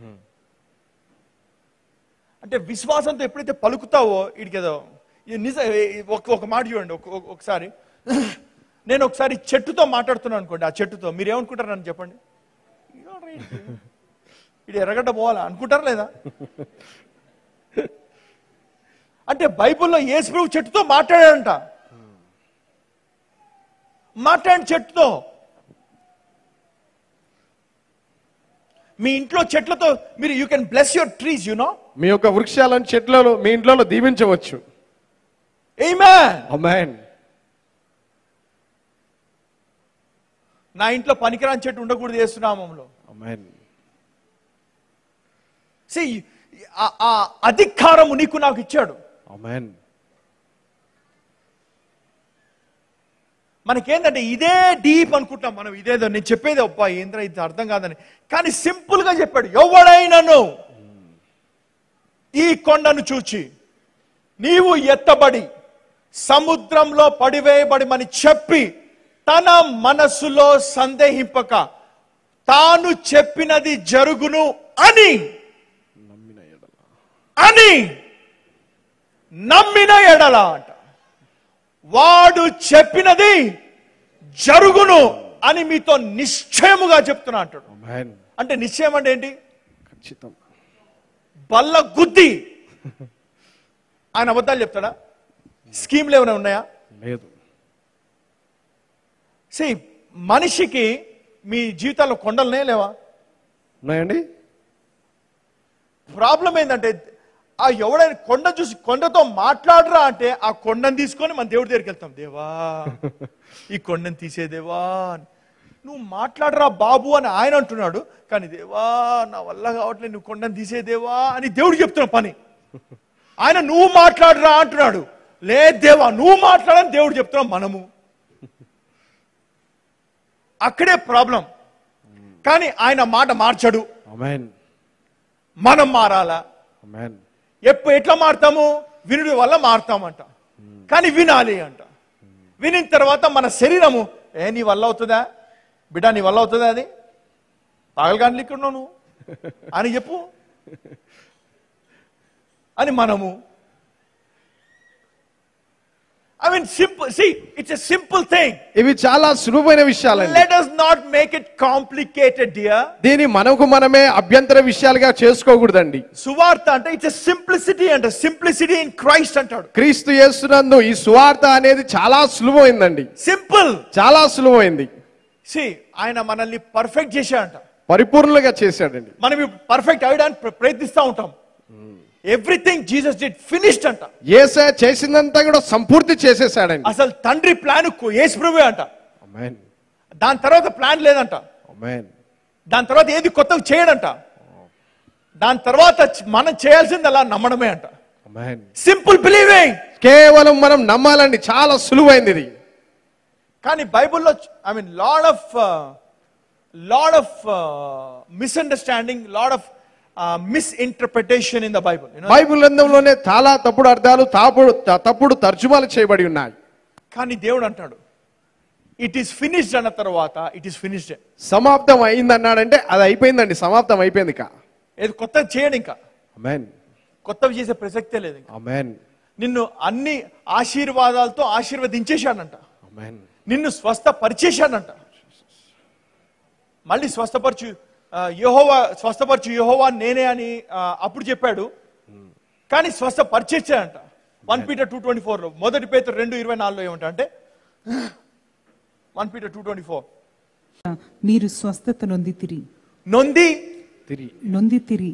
అంటే విశ్వాసంతో ఎప్పుడైతే పలుకుతావో వీడికి ఏదో ఇది నిజ ఒక ఒక మాట చూడండి ఒక- ఒక- ఒకసారి నేను ఒకసారి చెట్టుతో మాట్లాడుతున్నాను అనుకోండి ఆ చెట్టుతో మీరు ఏమనుకుంటారు నన్ను చెప్పండి ఇది ఎర్రగడ్డ పోవాలా అనుకుంటారా లేదా అంటే బైబిల్లో యేసు ప్రభు చెట్టుతో మాట్లాడాడంట మాట్లాడి చెట్టుతో మీ ఇంట్లో చెట్లతో మీరు you can bless your trees you know మీ యొక్క వృక్షాలను చెట్లలో మీ ఇంట్లో దీవించవచ్చు Amen. అమెన్ నా ఇంట్లో పనికిరాని చెట్టు ఉండకూడదు చేస్తున్నామంలో అమెన్ See, ఆ- ఆ అధికారము నీకు నాకు ఇచ్చాడు అమెన్ మనకేంటంటే ఇదే డీప్ అనుకుంటాం మనం ఇదేదో నేను చెప్పేది అబ్బా ఏంద్ర ఇది అర్థం కాదని కానీ సింపుల్ గా చెప్పాడు ఎవడైనను ఈ కొండను చూచి నీవు ఎత్తబడి సముద్రంలో పడివేయబడిమని చెప్పి తన మనస్సులో సందేహింపక తాను చెప్పినది జరుగును అని అని నమ్మిన ఎడల అంట వాడు చెప్పినది జరుగును అని మీతో నిశ్చయముగా చెప్తున్నా అంటాడు అమెన్ అంటే నిశ్చయం అంటే ఏంటి ఖచ్చితం బల్ల గుద్ది ఆయన అబద్ధాలు చెప్తాడా స్కీమ్లు ఏమైనా ఉన్నాయా లేదు సి మనిషికి మీ జీవితాల్లో కొండలనే లేవా ఉన్నాయండి ప్రాబ్లం ఏంటంటే ఆ ఎవడైనా కొండ చూసి కొండతో మాట్లాడరా అంటే ఆ కొండను తీసుకొని మన దేవుడి దగ్గరికి వెళ్తాం దేవా ఈ కొండను తీసేదేవా అని. నువ్వు మాట్లాడరా బాబు అని ఆయన అంటున్నాడు కానీ దేవా నా వల్ల కావట్లేదు నువ్వు కొండను తీసేదేవా అని దేవుడు చెప్తున్న పని ఆయన నువ్వు మాట్లాడరా అంటున్నాడు లేదు దేవా నువ్వు మాట్లాడని దేవుడు చెప్తున్నాం మనము అక్కడే ప్రాబ్లం కానీ ఆయన మాట మార్చడు అమెన్ మనం మారాలా అమెన్ ఎప్పుడు ఎట్లా మారుతాము వినుడి వల్ల మారుతామంట కానీ వినాలి అంట వినిన తర్వాత మన శరీరము ఏ నీ వల్ల అవుతుందా బిడ్డ నీ వల్ల అవుతుందా అది పగలగాండ్లు ఇక్కడ ఉన్నావు నువ్వు అని చెప్పు అని మనము I mean simple see it's a simple thing ఇవి చాలా సులువైన విషయాలండి let us not make it complicated dear దీని మనకు మనమే అభ్యంతర విషయాలుగా చేసుకోకూడదండి సువార్త అంటే ఇట్స్ సింప్లిసిటీ అంట సింప్లిసిటీ ఇన్ క్రైస్ట్ అంటాడు క్రీస్తు యేసునందు ఈ సువార్త అనేది చాలా సులువైందండి సింపుల్ చాలా సులువైంది సి ఆయన మనల్ని పర్ఫెక్ట్ చేశాడంట పరిపూర్ణంగా చేశాడండి మనం పర్ఫెక్ట్ అయ్యడానికి ప్ర- ప్రయత్నిస్తూ ఉంటాం ఎవ్రీథింగ్ జీసస్ డిడ్ ఫినిష్డ్ అంట ఏసే చేసిందంతా కూడా సంపూర్తి చేసేసాడండి అసలు తండ్రి ప్లాన్ యేసు ప్రభువే అంట అమెన్ దాని తర్వాత ప్లాన్ లేదంట అమెన్ దాని తర్వాత ఏది కొత్తగా చేయడంట దాని తర్వాత చ- మనం చేయాల్సింది అలా నమ్మడమే అంట అమెన్ సింపుల్ బిలీవింగ్ కేవలం మనం నమ్మాలండి చాలా సులువైంది ఇది కానీ బైబిల్లో I mean lot of lot of misunderstanding lot of misinterpretation in the Bible Bible గ్రంథంలోనే చాలా తప్పుడు అర్థాలు తాపుడు త- తప్పుడు తర్జుమాలు చేయబడి ఉన్నాయి కానీ దేవుడు అంటాడు ఇట్ ఈస్ ఫినిష్డ్ అన్న తర్వాత ఇట్ ఈస్ ఫినిష్డ్ సమాప్తం అయింది అన్నాడంటే అది అయిపోయిందండి సమాప్తం అయిపోయింది ఇక ఏది కొత్తగా చేయడు ఇంకా అమెన్ కొత్తవి చేసే ప్రసక్తే లేదు ఇంకా అమెన్ నిన్ను అన్ని ఆశీర్వాదాలతో ఆశీర్వదించేశాడంట అమెన్ నిన్ను స్వస్థపరిచేశాడంట మళ్ళీ స్వస్థపరచు యహోవా స్వస్థపరచు యహోవా నేనే అని ఆ, అప్పుడు చెప్పాడు కానీ స్వస్థపరిచేచ్చాడంట వన్ పీటర్ టూ ట్వంటీ ఫోర్లో మొదటి పేత రెండు ఇరవై నాలుగులో ఏమంటా అంటే one Peter two twenty four మీరు స్వస్థత నొందితిరి నొంది తిరిగి నొందితిరి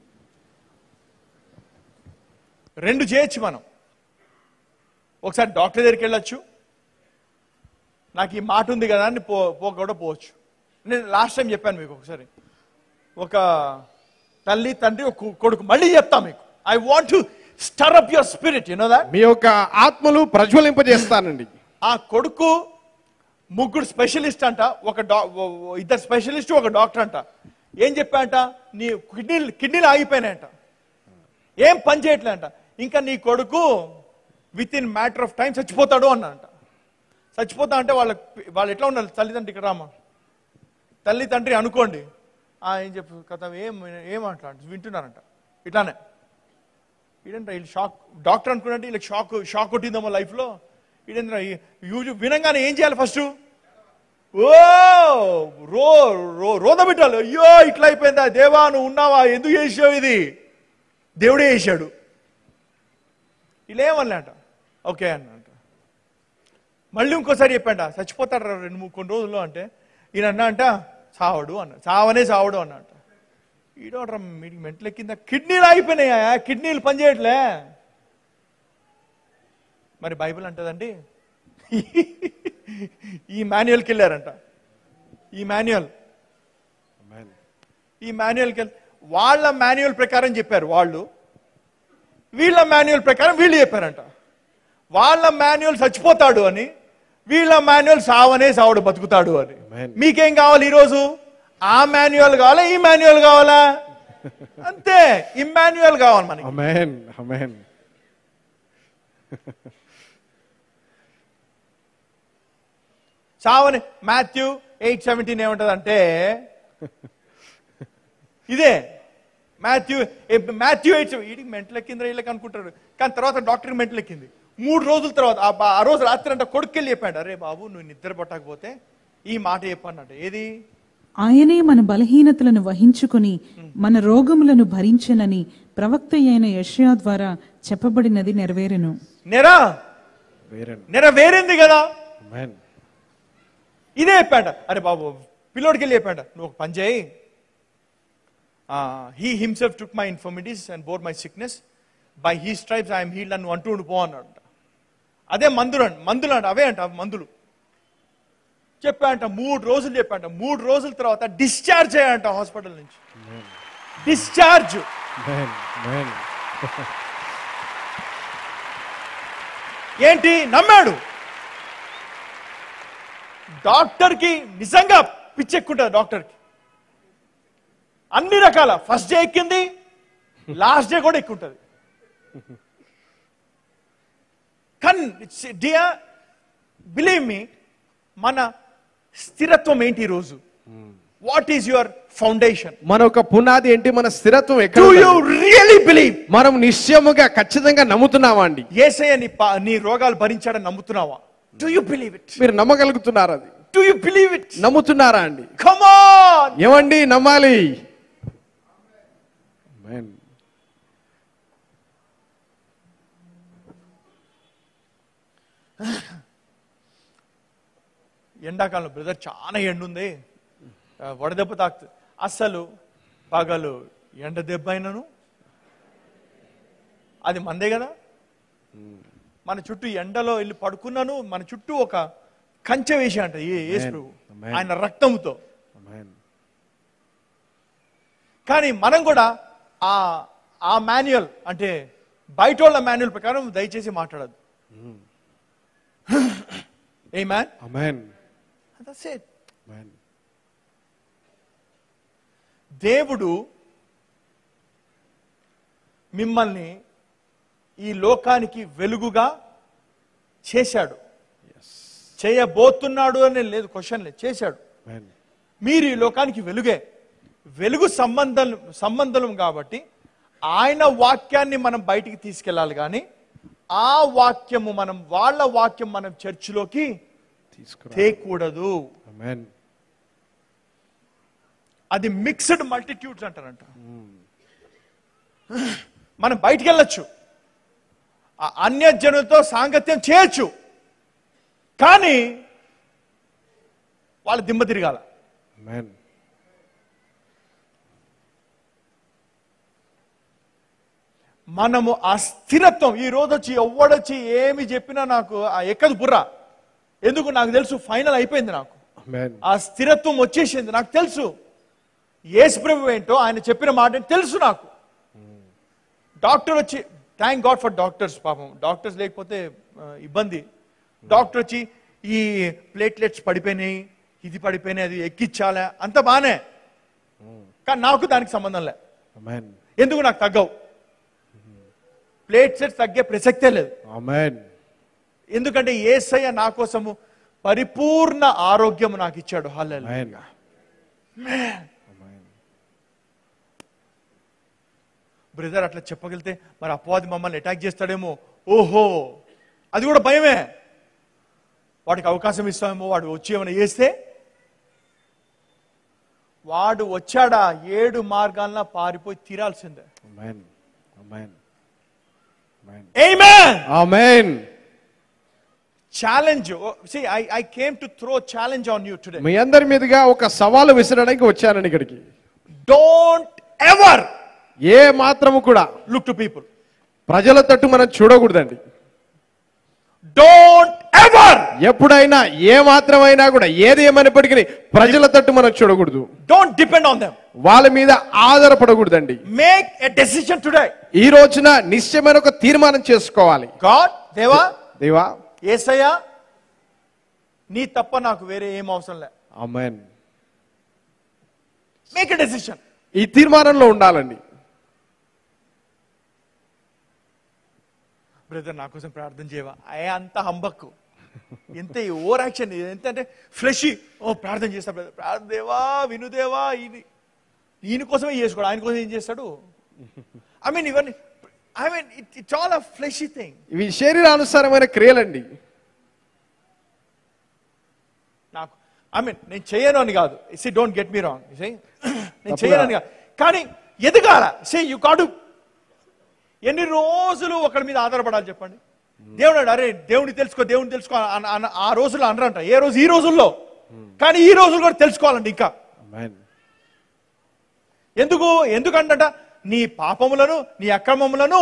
రెండు చేయొచ్చు మనం ఒకసారి డాక్టర్ దగ్గరికి వెళ్ళొచ్చు నాకు ఈ మాట ఉంది కదా అని పో పో కూడా పోవచ్చు నేను లాస్ట్ టైం చెప్పాను మీకు ఒకసారి ఒక తల్లి తండ్రి ఒక కొ- కొడుకు మళ్ళీ చెప్తా మీకు I want to stir up your spirit you know that మీ యొక్క ఆత్మలు ప్రజ్వలింపజేస్తానండి ఆ కొడుకు ముగ్గురు స్పెషలిస్ట్ అంట ఒక డా ఓ- ఓ- ఇద్దరు స్పెషలిస్ట్ ఒక డాక్టర్ అంట ఏం చెప్పాంట నీ కిడ్నీలు కిడ్నీలు ఆగిపోయినాయంట ఏం పని చేయట్లే అంట ఇంకా నీ కొడుకు within matter of time చచ్చిపోతాడు అన్నంట చచ్చిపోతా అంటే వాళ్ళ వాళ్ళు ఎట్లా ఉండాలి తల్లిదండ్రి ఇక్కడ రామా తల్లి తండ్రి అనుకోండి ఆ, ఏం చెప్పు కథ ఏం ఏం అట్లా వింటున్నారంట ఇట్లానే ఇదేంట్రా వీళ్ళు షాక్ డాక్టర్ అనుకున్నట్టు వీళ్ళకి షాక్ షాక్ కొట్టిందమ్మా లైఫ్లో ఇదేంద్రా యూజ్ వినంగానే ఏం చేయాలి ఫస్ట్ ఓ రో రో రోద పెట్టాలి అయ్యో ఇట్లా అయిపోయిందా దేవా నువ్వు ఉన్నావా ఎందుకు చేసావు ఇది దేవుడే చేశాడు ఇలా ఏమన్నాట ఓకే అన్నట మళ్ళీ ఇంకోసారి చెప్పాడ చచ్చిపోతాడు రా రెండు మూడు కొన్ని రోజుల్లో అంటే ఈయన అన్నా అంట చావడు అన్న చావనే చావడు అన్నట ఈడోడ్రా మీకు మెంటల కింద కిడ్నీలు అయిపోయినాయా కిడ్నీలు పనిచేయట్లే మరి బైబిల్ అంటదండి ఈ మాన్యువల్కి వెళ్ళారంట ఈ మాన్యువల్ ఈ మాన్యువల్కి వెళ్ళి వాళ్ళ మాన్యువల్ ప్రకారం చెప్పారు వాళ్ళు వీళ్ళ మాన్యువల్ ప్రకారం వీళ్ళు చెప్పారంట వాళ్ళ మాన్యువల్ చచ్చిపోతాడు అని వీళ్ళ మాన్యువల్ సావనే సావడు బతుకుతాడు అని Amen. మీకేం కావాలి ఈరోజు ఆ మాన్యువల్ కావాలా ఈ మాన్యువల్ కావాలా అంతే ఇమ్మాన్యువల్ కావాలి మనకి అమెన్ అమెన్ చావని మాథ్యూ ఎయిట్ సెవెంటీన్ ఏమంటదంటే ఇదే మాథ్యూ మాథ్యూ ఎయిట్ వీడికి మెంటల్ ఎక్కింది వీళ్ళకి అనుకుంటారు కానీ తర్వాత డాక్టర్ మెంటల్ ఎక్కింది మూడు రోజుల తర్వాత ఆ బా- ఆ రోజు రాత్రి అంటే కొడుకెళ్ళి చెప్పాడు అరే బాబు నువ్వు నిద్ర పట్టకపోతే ఈ మాట చెప్పానంట ఏది ఆయనే మన బలహీనతలను వహించుకొని మన రోగములను భరించెనని ప్రవక్త అయిన యెషయా ద్వారా చెప్పబడినది నెరవేరెను నెరా వేరే నెరవేరింది కదా అమెన్ ఇదే చెప్పాడ అరే బాబు పిల్లోడికి వెళ్ళి చెప్పాడ నువ్వు ఒక పని చేయి he himself took my infirmities and bore my sickness by he stripes I'm healed అని అంటూ ఉండిపో అన్నాడు అదే మందులు అంట మందులు అంట అవే అంట అవి మందులు చెప్పాంట మూడు రోజులు చెప్పాంట మూడు రోజుల తర్వాత డిశ్చార్జ్ అయ్యాంట హాస్పిటల్ నుంచి డిశ్చార్జ్ అమెన్ అమెన్ ఏంటి నమ్మాడు డాక్టర్కి నిజంగా పిచ్చెక్కుంటుంది డాక్టర్కి అన్ని రకాల ఫస్ట్ డే ఎక్కింది లాస్ట్ డే కూడా ఎక్కుంటుంది కానీ డియర్ బిలీవ్ మీ మన స్థిరత్వం ఏంటి ఈరోజు వాట్ ఈస్ యువర్ ఫౌండేషన్ మన ఒక పునాది ఏంటి మన స్థిరత్వం ఎక్కడ డూ యూ ఉన్నది? రియలీ బిలీవ్ మనం నిశ్చయముగా ఖచ్చితంగా నమ్ముతున్నామా అండి ఏసయ్య నీ పా- నీ రోగాలు భరించాడని నమ్ముతున్నావా డూ యూ బిలీవ్ ఇట్ మీరు నమ్మగలుగుతున్నారా అది డూ యూ బిలీవ్ ఇట్ నమ్ముతున్నారా అండి కమ్ ఆన్ ఏమండి నమ్మాలి Amen. ఎండాకాలంలో బ్రదర్ చాలా ఎండ ఉంది ఆ, వడదెబ్బ తాకుతుంది అస్సలు పగలు ఎండ దెబ్బ అయినను అది మందే కదా మన చుట్టూ ఎండలో వెళ్ళి పడుకున్నాను మన చుట్టూ ఒక కంచె వేసి అంట ఏ యేసు ప్రభు. Amen. ఆయన రక్తముతో Amen. కానీ మనం కూడా ఆ ఆ మాన్యువల్ అంటే బయట వాళ్ళ మాన్యువల్ ప్రకారం దయచేసి మాట్లాడదు a man Amen. That's it Amen. దేవుడు మిమ్మల్ని ఈ లోకానికి వెలుగుగా చేశాడు చేయబోతున్నాడు అని లేదు క్వశ్చన్ లేదు చేశాడు Amen. మీరు ఈ లోకానికి వెలుగే వెలుగు సంబంధం సంబంధం కాబట్టి ఆయన వాక్యాన్ని మనం బయటికి తీసుకెళ్ళాలి కానీ ఆ వాక్యము మనం వాళ్ళ వాక్యం మనం చర్చిలోకి తీసుకురా తేకూడదు Amen. అది మిక్స్డ్ మల్టిట్యూడ్స్ అంటారంట మనం బయటికి వెళ్ళొచ్చు ఆ అన్యజనులతో సాంగత్యం చేయొచ్చు కానీ వాళ్ళ దిమ్మ తిరగాల Amen. మనము ఆ స్థిరత్వం ఈ రోజు వచ్చి ఎవడొచ్చి ఏమి చెప్పినా నాకు ఆ ఎక్కదు బుర్ర ఎందుకు నాకు తెలుసు ఫైనల్ అయిపోయింది నాకు Amen. ఆ స్థిరత్వం వచ్చేసింది నాకు తెలుసు యేసు ప్రభు ఏంటో ఆయన చెప్పిన మాట ఏంటో తెలుసు నాకు డాక్టర్ వచ్చి థ్యాంక్ గాడ్ ఫర్ డాక్టర్స్ పాపం డాక్టర్స్ లేకపోతే ఆ, ఇబ్బంది డాక్టర్ వచ్చి ఈ ప్లేట్లెట్స్ పడిపోయినాయి ఇది పడిపోయినాయి అది ఎక్కించాలా అంత బానే కానీ నాకు దానికి సంబంధం లే Amen. ఎందుకు నాకు తగ్గవు ప్లేట్లెట్స్ తగ్గే ప్రసక్తే లేదు Amen. ఎందుకంటే ఏసయ్య నా కోసము పరిపూర్ణ ఆరోగ్యం నాకు ఇచ్చాడు హల్లెలూయా Amen. Amen. బ్రదర్ అట్లా చెప్పగలిగితే మరి అపవాది మమ్మల్ని అటాక్ చేస్తాడేమో ఓహో అది కూడా భయమే వాడికి అవకాశం ఇస్తామేమో వాడు వచ్చి ఏమైనా చేస్తే వాడు వచ్చాడా ఏడు మార్గాలన పారిపోయి తీరాల్సిందే Amen. Amen. Amen. Amen. Amen. Challenge see i i came to throw challenge on you today మీ అందరి మీదుగా ఒక సవాలు విసరడానికి వచ్చానండి ఇక్కడికి don't ever ఏ మాత్రము కూడా look to people ప్రజల తట్టు మనం చూడకూడదండి don't ever ఎప్పుడైనా ఏ మాత్రమైనా కూడా ఏది ఏమైనప్పటికీ ప్రజల తట్టు మనం చూడకూడదు don't depend on them వాళ్ళ మీద ఆధారపడకూడదండి make a decision today ఈ రోజున నిశ్చయమైన ఒక తీర్మానం చేసుకోవాలి god దేవా దేవా ఏసయ్యా నీ తప్ప నాకు వేరే ఏం అవసరం లే అమెన్ మేక్ ఎ డెసిషన్ ఈ తీర్మానంలో ఉండాలండి బ్రదర్ నా కోసం ప్రార్థన చేయవా అయ్యే అంత హంబక్కు ఎంత ఓవర్ యాక్షన్ ఎంత అంటే ఫ్రెష్ ఓ ప్రార్థన చేస్తా బ్రదర్ ప్రార్థన దేవా వినుదేవా ఇది ఈయన కోసమే చేసుకోడు ఆయన కోసం ఏం చేస్తాడు ఐ మీన్ ఇవన్నీ I mean it it's all a fleshy thing ఇవి శరీరానుసారమైన క్రియలండి నాకు ఐ మీన్ నేను చేయను అని కాదు see don't get me wrong నేను చేయను అని కాదు కానీ ఎదగాల సే యు కాడు ఎన్ని రోజులు ఒకరి మీద ఆధారపడాలి చెప్పండి దేవుడు అన్నాడు, అరే దేవుని తెలుసుకో దేవుని తెలుసుకో అన్న- అన్న- ఆ రోజుల్లో అనరంట ఏ రోజు ఈ రోజుల్లో కానీ ఈ రోజులు కూడా తెలుసుకోవాలండి ఇంకా అమెన్ ఎందుకు ఎందుకంట నీ పాపములను నీ అక్రమములను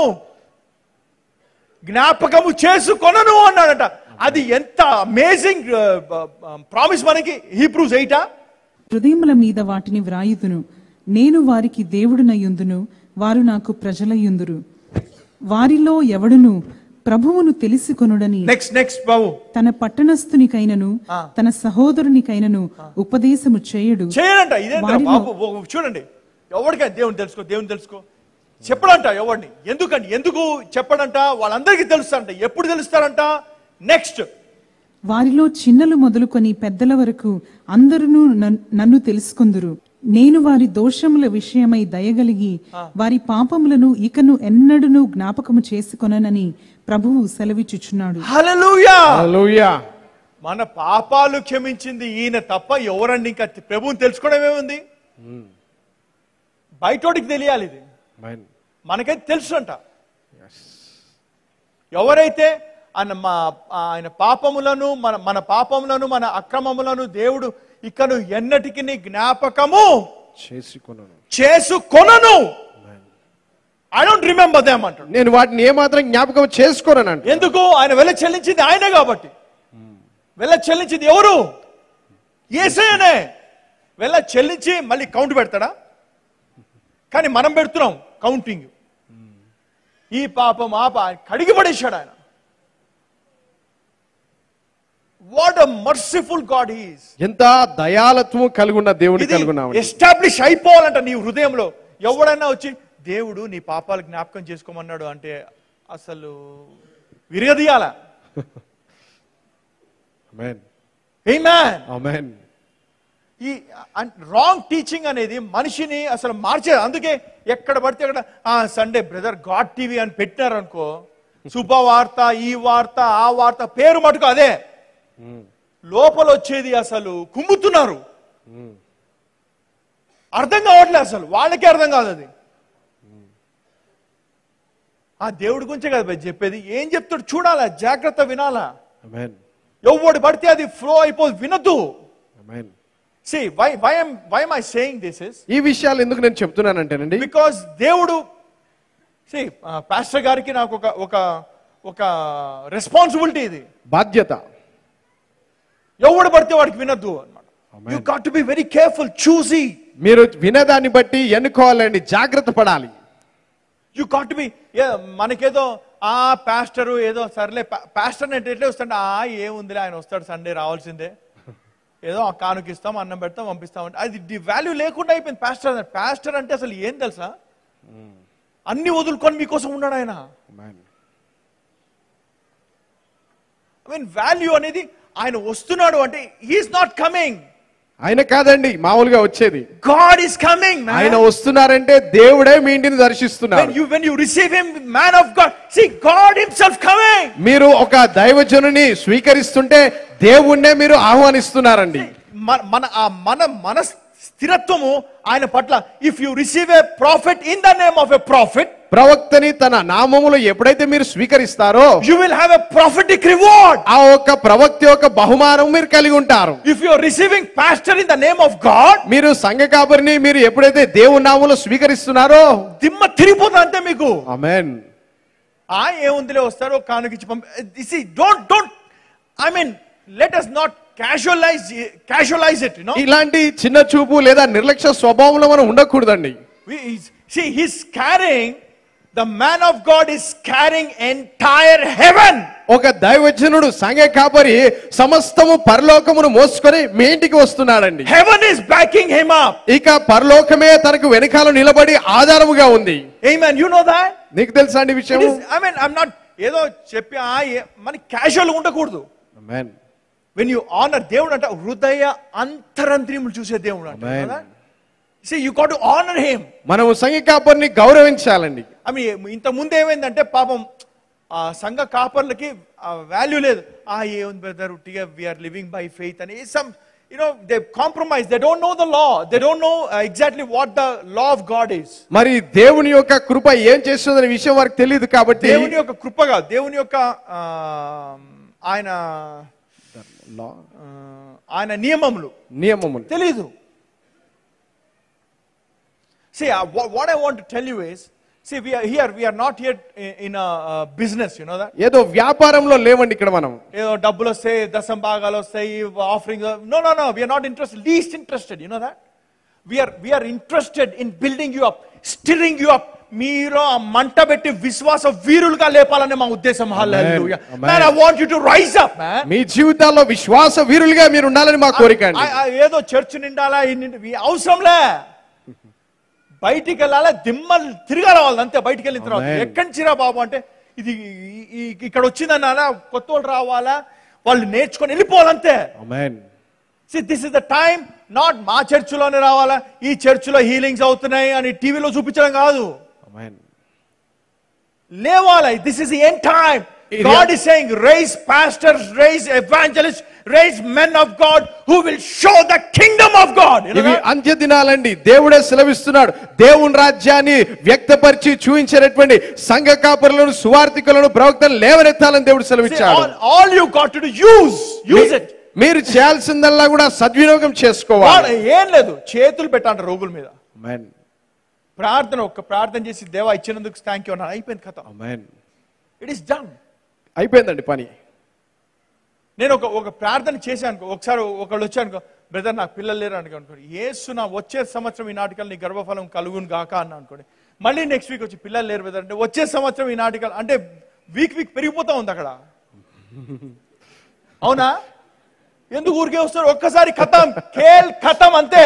జ్ఞాపకము చేసుకొనను అన్నాడట అది ఎంత అమేజింగ్ ప్రామిస్ మనకి హీబ్రూస్ ఎయిటా హృదయముల మీద వాటిని వ్రాయుదును నేను వారికి దేవుడునయుందును వారు నాకు ప్రజలయుందురు వారిలో ఎవడును ప్రభువును తెలుసుకొనుడని నెక్స్ట్ నెక్స్ట్ బాబు తన పట్టణస్థునికైనను ఆ. తన సహోదరునికైనను ఉపదేశము చేయడు చేయనంట ఇదేంట వారిలో- బాబు ఓ- చూడండి ఎవరికైనా దేవుని తెలుసుకో దేవుని తెలుసుకో చెప్పడంట ఎవరిని ఎందుకండి ఎందుకు చెప్పడంట వాళ్ళందరికీ తెలుస్తారంట ఎప్పుడు తెలుస్తారంట నెక్స్ట్ వారిలో చిన్నలు మొదలుకొని పెద్దల వరకు అందరూ నన్ను తెలుసుకొందురు నేను వారి దోషముల విషయమై దయగలిగి వారి పాపములను ఇకను ఎన్నడూను జ్ఞాపకము చేసుకొననని ప్రభువు సెలవిచ్చుచున్నాడు హల్లెలూయా హల్లెలూయా మన పాపాలు క్షమించింది ఈయన తప్ప ఎవరండి ఇంకా ప్రభువుని తెలుసుకోవడం ఏముంది బయటోడికి తెలియాలి ఇది అమెన్ మనకైతే తెలుసు అంట ఎవరైతే ఆయన మా ఆయన పాపములను మన మన పాపములను మన అక్రమములను దేవుడు ఇకను ఎన్నటికి జ్ఞాపకము చేసుకొనను చేసుకొనను ఐ డోంట్ రిమెంబర్ దేమ్ అంటాడు నేను వాటిని ఏమాత్రం జ్ఞాపకం చేసుకోననంట ఎందుకు ఆయన వెళ్ళ చెల్లించింది ఆయనే కాబట్టి వెళ్ళ చెల్లించింది ఎవరు ఏసయ్యనే వెళ్ళ చెల్లించి మళ్ళీ కౌంట్ పెడతాడా కానీ మనం పెడుతున్నాం కౌంటింగ్ ఈ పాపం ఆ పా కడిగి పడేశాడు ఆయన what a merciful God he's ఎంత దయాలత్వం కలిగి ఉన్న దేవుని ఇది కలిగి ఉన్నామండి ఎస్టాబ్లిష్ అయిపోవాలంట నీ హృదయంలో ఎవడైనా వచ్చి దేవుడు నీ పాపాలు జ్ఞాపకం చేసుకోమన్నాడు అంటే అసలు విరగదీయాల అమెన్ Amen. అమెన్ ఈ రాంగ్ టీచింగ్ అనేది మనిషిని అసలు మార్చేది అందుకే ఎక్కడ పడితే అక్కడ ఆ సండే బ్రదర్ గాడ్ టీవీ అని పెట్టినారు అనుకో శుభవార్త ఈ వార్త ఆ వార్త పేరు మటుకు అదే లోపల వచ్చేది అసలు కుమ్ముతున్నారు అర్థం కావట్లేదు అసలు వాళ్ళకే అర్థం కాదు అది ఆ దేవుడి గురించే కదా భయ్ చెప్పేది ఏం చెప్తాడు చూడాలా జాగ్రత్త వినాలా అమెన్ ఎవడు పడితే అది ఫ్లో అయిపోదు వినద్దు amen see why why am why I saying this is ఈ విషయాలు ఎందుకు నేను చెప్తున్నానంటేనండి బికాస్ దేవుడు సి పాస్టర్ గారికి నాకు ఒక ఒక ఒక రెస్పాన్సిబిలిటీ ఇది బాధ్యత ఎవడు పడితే వాడికి వినద్దు అనమాట Amen. You got to be very careful చూసి మీరు వినేదాన్ని బట్టి ఎన్నుకోవాలండి జాగ్రత్త పడాలి యూ గాట్ టు బి మనకేదో ఆ పాస్టర్ ఏదో సర్లే పాస్టర్ అంటే ఎట్లా వస్తాడు ఆ ఏముందిలే ఆయన వస్తాడు సండే రావాల్సిందే ఏదో ఆ కానుకిస్తాం అన్నం పెడతాం పంపిస్తాం అంటే అది వాల్యూ లేకుండా అయిపోయింది పాస్టర్ పాస్టర్ అంటే అసలు ఏం తెలుసా అన్ని వదులుకొని మీకోసం ఉన్నాడు ఆయన ఐ మీన్ వాల్యూ అనేది ఆయన వస్తున్నాడు అంటే హీఈస్ నాట్ కమింగ్ ఆయన కాదండి మామూలుగా వచ్చేది గాడ్ ఈస్ కమింగ్ ఆయన వస్తున్నారంటే దేవుడే మీ ఇంటిని దర్శిస్తున్నారు when you when you receive him man of god see god himself coming మీరు ఒక దైవజనుని స్వీకరిస్తుంటే దేవుణ్ణే మీరు ఆహ్వానిస్తున్నారండి మన మన ఆ మన మన స్థిరత్వము ఆయన పట్ల if you receive a prophet in the name of a prophet ప్రవక్తని తన నామములో ఎప్పుడైతే మీరు స్వీకరిస్తారో you will have a prophetic reward ఆ ఒక్క ప్రవక్త యొక్క బహుమానం మీరు కలిగి ఉంటారు if you are receiving pastor in the name of God మీరు సంఘ కాపరిని మీరు ఎప్పుడైతే దేవుని నామములో స్వీకరిస్తున్నారో దిమ్మ తిరిగిపోతుంది అంతే మీకు అమెన్ ఆ ఏముందిలే వస్తారో కానుకిచ్చి పంపి don't don't I mean let us not casualize casualize it you know ఇలాంటి చిన్న చూపు లేదా నిర్లక్ష్య స్వభావంలో మనం ఉండకూడదండి We- he's- see, he's carrying, the man of God is carrying entire heaven. ఒక దైవజనుడు సంఘ కాపరి సమస్తము పరలోకమును మోసుకొని మీ ఇంటికి వస్తున్నాడండి Heaven is backing him up. ఇక పరలోకమే తనకు వెనకాల నిలబడి ఆధారముగా ఉంది Amen. You know that? నీకు తెలుసా అండి It విషయం is, I mean, I'm not, ఏదో చెప్పి ఆ ఏ- మనకి క్యాజువల్ ఉండకూడదు వెన్ యూ ఆనర్ దేవుడు అంట హృదయ అంతరంత్రియములు చూసే దేవుడు Amen. అంట see you got to honour him మనము సంఘ కాపరిని గౌరవించాలండి ఐ మీన్ ఇంత ముందు ఏమైందంటే పాపం ఆ సంఘ కాపర్లకి వాల్యూ లేదు ఆ ఏముంది బ్రదర్ ఉట్టిగా వీఆర్ లివింగ్ బై ఫెయిత్ అని some you know they compromise they don't know the law they don't know exactly what the law of God is మరి దేవుని యొక్క కృప ఏం చేస్తుందనే విషయం వారికి తెలియదు కాబట్టి దేవుని యొక్క కృపగా దేవుని యొక్క ఆ, ఆయన ఆ, ఆయన నియమములు నియమములు తెలీదు See, uh, what, what I want to tell you is, see, we are here, we are not here in, in a uh, business, you know that? ఏదో వ్యాపారంలో లేవండి ఇక్కడ మనం ఏదో డబ్బులు వస్తాయి దశం భాగాలు వస్తాయి offering no no no we are not interested least interested you know that we are we are interested in building you up stirring you up మీరు ఆ మంట పెట్టి విశ్వాస వీరులుగా లేపాలని మా ఉద్దేశం hallelujah Amen. Man I want you to rise up man మీ జీవితాల్లో విశ్వాస వీరులుగా మీరు ఉండాలని మా కోరిక అండి ఏదో చర్చ్ నిండాలా ఈ నిండి ఈ అవసరంలే బయటికి వెళ్ళాలా దిమ్మలు తిరగాల వాళ్ళు అంతే బయటికి వెళ్ళిన తర్వాత Amen. ఎక్కడి నుంచిరా బాబు అంటే ఇది ఈ- ఈ- ఇక్కడ వచ్చిందన్నారా కొత్త వాళ్ళు రావాలా వాళ్ళు నేర్చుకొని వెళ్ళిపోవాలంతే amen this is the time not మా చర్చిలోనే రావాలా ఈ చర్చిలో హీలింగ్స్ అవుతున్నాయి అని టీవీలో చూపించడం కాదు అమెన్ లేవాలా దిస్ ఇస్ ఎన్ టైం ఇది- God is saying rise pastors rise evangelist rise men of God who will show the kingdom of God ఇవి అంత్య దినాలండి దేవుడే సెలవిస్తున్నాడు దేవుని రాజ్యాన్ని వ్యక్తపరిచి చూపించేటటువంటి సంఘ కాపురులను సువార్థికులను ప్రవక్తలు లేవనెత్తాలని దేవుడు సెలవిచ్చాడు all, all you got to do use use it మీరు చేయాల్సిందల్లా కూడా సద్వినియోగం చేసుకోవాలి వాడు ఏం లేదు చేతులు పెట్టంట రోగుల మీద అమెన్ ప్రార్థన ఒక్క ప్రార్థన చేసి దేవా ఇచ్చినందుకు థ్యాంక్ యూ అన్నాను అయిపోయింది కథ అమెన్ ఇట్ ఈస్ డన్ అయిపోయిందండి పని నేను ఒక ఒక ప్రార్థన చేశాను ఒకసారి ఒకళ్ళు వచ్చాను బ్రదర్ నాకు పిల్లలు లేరు అనుకో అనుకోండి ఏసు నా వచ్చే సంవత్సరం ఈ నాటికల్ నీ గర్భఫలం కలుగును గాక అన్న అనుకోండి మళ్ళీ నెక్స్ట్ వీక్ వచ్చి పిల్లలు లేరు బ్రదర్ అంటే వచ్చే సంవత్సరం ఈ నాటికల్ అంటే వీక్ వీక్ పెరిగిపోతా ఉంది అక్కడ అవునా ఎందుకు ఊరికే వస్తారు ఒక్కసారి కథం కేల్ కథం అంతే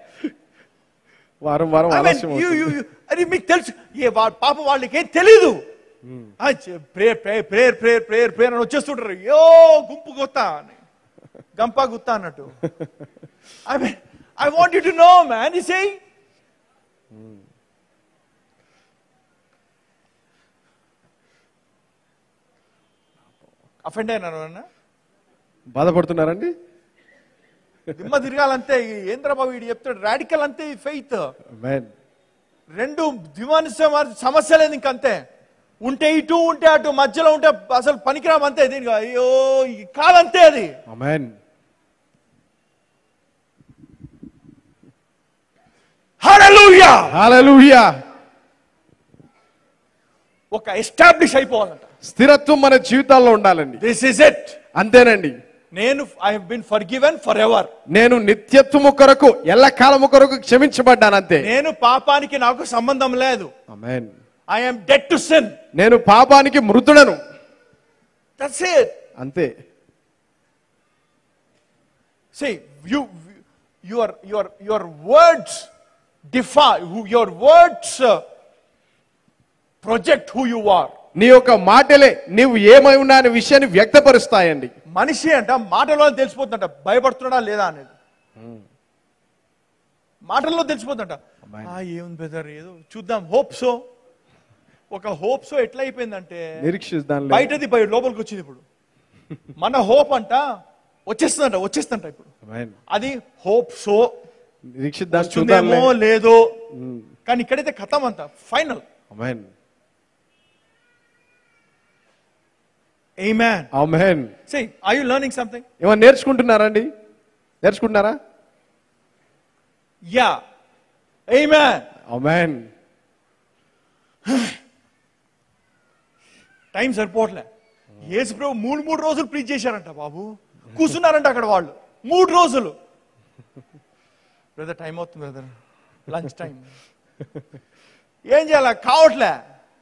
వారం వారం I mean, ఆలస్యం you- అవుతుంది. you- you- అది మీకు తెలుసు ఏ వా- పాప వాళ్ళకి ఏం తెలీదు prayer prayer prayer prayer prayer prayer అని వచ్చేస్తుంటారు యో గుంపు గుత్తా అని గంపా గుత్తా అన్నట్టు I mean I want you to know man you say offend అయినాను అన్న బాధపడుతున్నారండి దిమ్మ తిరగాలంతే ఏంద్ర బాబు వీడు చెప్తాడు రాడికల్ అంతే ఫెయిత్ Amen. రెండు దివానిస సమస్య లేదు ఇంకంతే ఉంటే ఇటు ఉంటే అటు మధ్యలో ఉంటే అసలు పనికిరాం అంతే దీనికి అయ్యో ఈ కాదంతే అది Amen. హల్లెలూయా Hallelujah. ఒక ఎస్టాబ్లిష్ అయిపోవాలంట స్థిరత్వం మన జీవితాల్లో ఉండాలండి దిస్ ఇస్ ఇట్ అంతేనండి నేను I have been for given for ever నేను నిత్యత్వము కొరకు ఎల్ల కాలము కొరకు క్షమించబడ్డాను అంతే నేను పాపానికి నాకు సంబంధం లేదు Amen. I'm dead to sin నేను పాపానికి మృతుడను దట్స్ ఇట్ అంతే See, you, your, your, your words define, your words uh, project who you are. నీ యొక్క మాటలే నీవు ఏమై ఉన్నా అనే విషయాన్ని వ్యక్తపరుస్తాయండి మనిషి అంట మాటల్లో తెలిసిపోతుందంట భయపడుతున్నాడా లేదా అనేది మాటల్లో తెలిసిపోతుందంట ఆ ఏముంది బెదర్ ఏదో చూద్దాం హోప్ సో ఒక హోప్ సో ఎట్లా అయిపోయిందంటే నిరీక్షిస్తాను బయటది బయట లోపలికి వచ్చింది ఇప్పుడు మన హోప్ అంట వచ్చేస్తుందంట వచ్చేస్తుందంట ఇప్పుడు అది హోప్ సో నిరీక్షిద్దాం వస్తుందేమో చూద్దాం లేదో కానీ ఇక్కడైతే కథం అంతా final amen Amen. Amen See, are you learning something? ఏమన్నా నేర్చుకుంటున్నారండి నేర్చుకుంటున్నారా Yeah. Amen. అమెన్ టైం సరిపోవట్లే యేసు ప్రభు మూడు మూడు రోజులు ప్రీచ్ చేశారంట బాబు కూర్చున్నారంట అక్కడ వాళ్ళు మూడు రోజులు బ్రదర్ టైం అవుతుంది బ్రదర్ లంచ్ టైం ఏం చేయాలి కావట్లే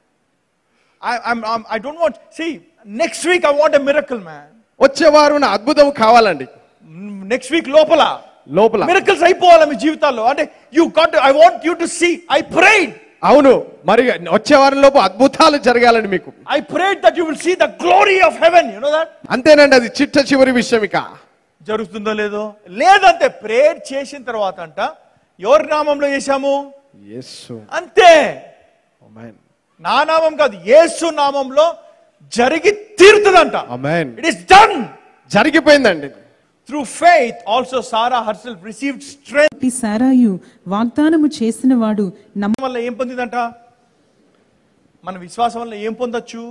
I don't want see next week I want a miracle man వచ్చే వారం అద్భుతం కావాలండి నెక్స్ట్ వీక్ లోపల లోపల మిరకల్స్ అయిపోవాలి మీ జీవితాల్లో అంటే you got I want you to see I prayed అవును మరి వచ్చే వారం లోపు అద్భుతాలు జరగాలండి మీకు I prayed that you will see the glory of heaven you know that అంతేనండి అది చిట్ట చివరి విషయం ఇక జరుగుతుందో లేదో లేదంతే ప్రేయర్ చేసిన తర్వాత అంట ఎవరి నామంలో చేశాము యేసు అంతే అమెన్ నా నామం కాదు యేసు నామంలో జరిగి తీరుతుందంట అమెన్ ఇట్ ఇస్ డన్ జరిగిపోయిందండి through faith also Sarah herself received strength ఈ సారాయు వాగ్దానము చేసిన వాడు నమ్మ వల్ల ఏం పొందిందంట మన విశ్వాసం వల్ల ఏం పొందొచ్చు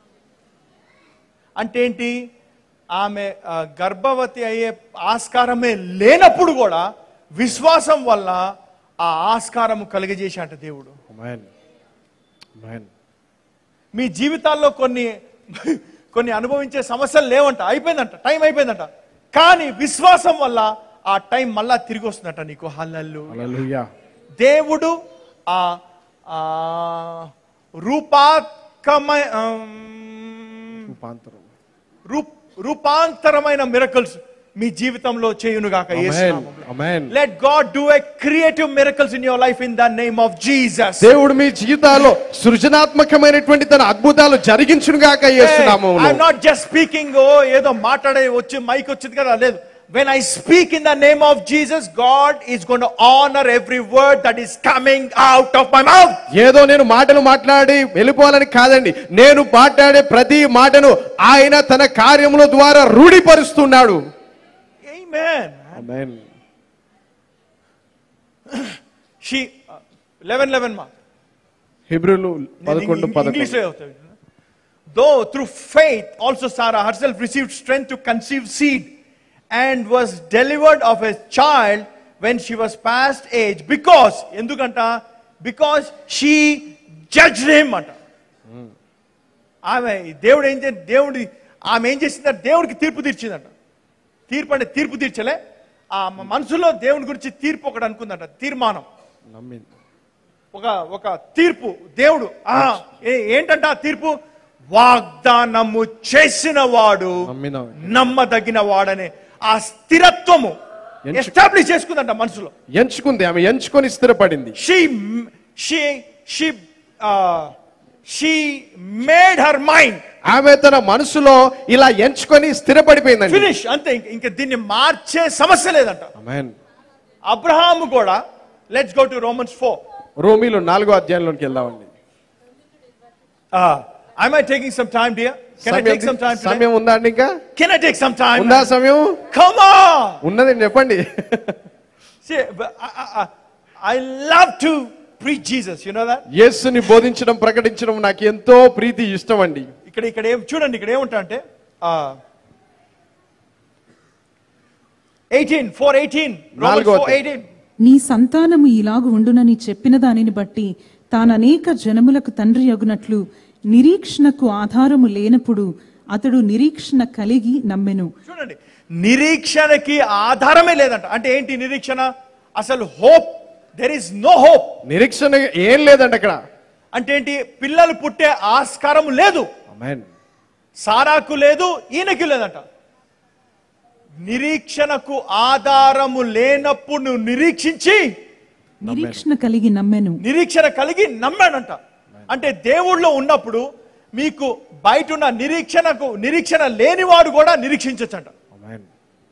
అంటే ఏంటి ఆమె ఆ, గర్భవతి అయ్యే ఆస్కారమే లేనప్పుడు కూడా విశ్వాసం వల్ల ఆ ఆస్కారము కలిగజేసి అంట దేవుడు అమెన్ అమెన్ మీ జీవితాల్లో కొన్ని కొన్ని అనుభవించే సమస్యలు లేవంట అయిపోయిందంట టైం అయిపోయిందంట కానీ విశ్వాసం వల్ల ఆ టైం మళ్ళా తిరిగి వస్తుందట నీకు హల్లల్లు హల్లెలూయా దేవుడు ఆ ఆ, రూపాత్మకమై ఆమ్, రూపాంతరం రూప్ రూపాంతరమైన మిరకల్స్ మీ జీవితంలో చేయునుగాక amen amen let God do a creative miracles in your life in the name of Jesus దేవుడు మీ జీవితాల్లో సృజనాత్మకమైనటువంటి తన అద్భుతాలు జరిగించునుగాక చేస్తున్నాము I'm not just speaking oh ఏదో మాట్లాడే వచ్చి మైక్ వచ్చింది కదా లేదు when I speak in the name of Jesus God is gone honour every word that is coming out of my mouth ఏదో నేను మాటలు మాట్లాడి వెళ్ళిపోవాలని కాదండి నేను మాట్లాడే ప్రతి మాటను ఆయన తన కార్యముల ద్వారా రూఢిపరుస్తున్నాడు Amen. Amen She, uh, 11, 11 ma. హిబ్రులు పదకొండు English పదకొండు లో అవుతుంది. Though through faith also Sarah herself received strength to conceive seed and was delivered of a child when she was past age because ఎందుకంట because she judged him అంట ఆమె దేవుడు ఏం చే దేవుడి ఆమె ఏం చేసిందంట దేవుడికి తీర్పు తీర్చిందంట తీర్పు అంటే తీర్పు తీర్చలే ఆ మనసులో దేవుని గురించి తీర్పు ఒకటి అనుకుందంట తీర్మానం నమ్మింది ఒక ఒక తీర్పు దేవుడు ఆ ఏ- ఏంటంట ఆ తీర్పు వాగ్దానము చేసిన వాడు నమ్మిన నమ్మదగిన వాడనే ఆ స్థిరత్వము ఎంచు- ఎస్టాబ్లిష్ చేసుకుందంట మనసులో ఎంచుకుంది ఆమె ఎంచుకొని స్థిరపడింది she she she she made her mind ఆమె తన మనసులో ఇలా ఎంచుకొని స్థిరపడిపోయిందండి ఫినిష్ అంతే ఇంక- ఇంక దీన్ని మార్చే సమస్య లేదంట అమెన్ అబ్రహాము కూడా let's go to Romans four రోమిలో నాలుగో అధ్యాయంలోకి వెళ్దామండి I my taking some time dear Can I సమయం take some time today? సమయం ఉందా అండి ఇంకా Can I take some time? ఉందా సమయం Come on! ఉన్నది చెప్పండి See, but I, I, I- I love to preach Jesus. You know that? యేసుని బోధించడం ప్రకటించడం నాకు ఎంతో ప్రీతి ఇష్టం అండి ఇక్కడ ఇక్కడ ఏం చూడండి ఇక్కడ ఏముంటా అంటే ఎయిటీన్ ఫోర్ ఎయిటీన్ నాలుగో ఫోర్ అధ్యాయం. ఎయిటీన్ నీ సంతానము ఇలాగు ఉండునని చెప్పిన దానిని బట్టి తాననేక జనములకు తండ్రి అగునట్లు నిరీక్షణకు ఆధారము లేనప్పుడు అతడు నిరీక్షణ కలిగి నమ్మెను చూడండి నిరీక్షణకి ఆధారమే లేదంట అంటే ఏంటి నిరీక్షణ అసలు hope there is no hope నిరీక్షణ ఏం లేదండి అక్కడ అంటే ఏంటి పిల్లలు పుట్టే ఆస్కారం లేదు ఆమేన్ సారాకు లేదు ఈయనకి లేదంట నిరీక్షణకు ఆధారము లేనప్పుడు నువ్వు నిరీక్షించి నిరీక్షణ కలిగి నమ్మెను నిరీక్షణ కలిగి నమ్మాడంట అంటే దేవుళ్ళో ఉన్నప్పుడు మీకు బయట ఉన్న నిరీక్షణకు నిరీక్షణ లేనివాడు కూడా నిరీక్షించచ్చంట ఆమేన్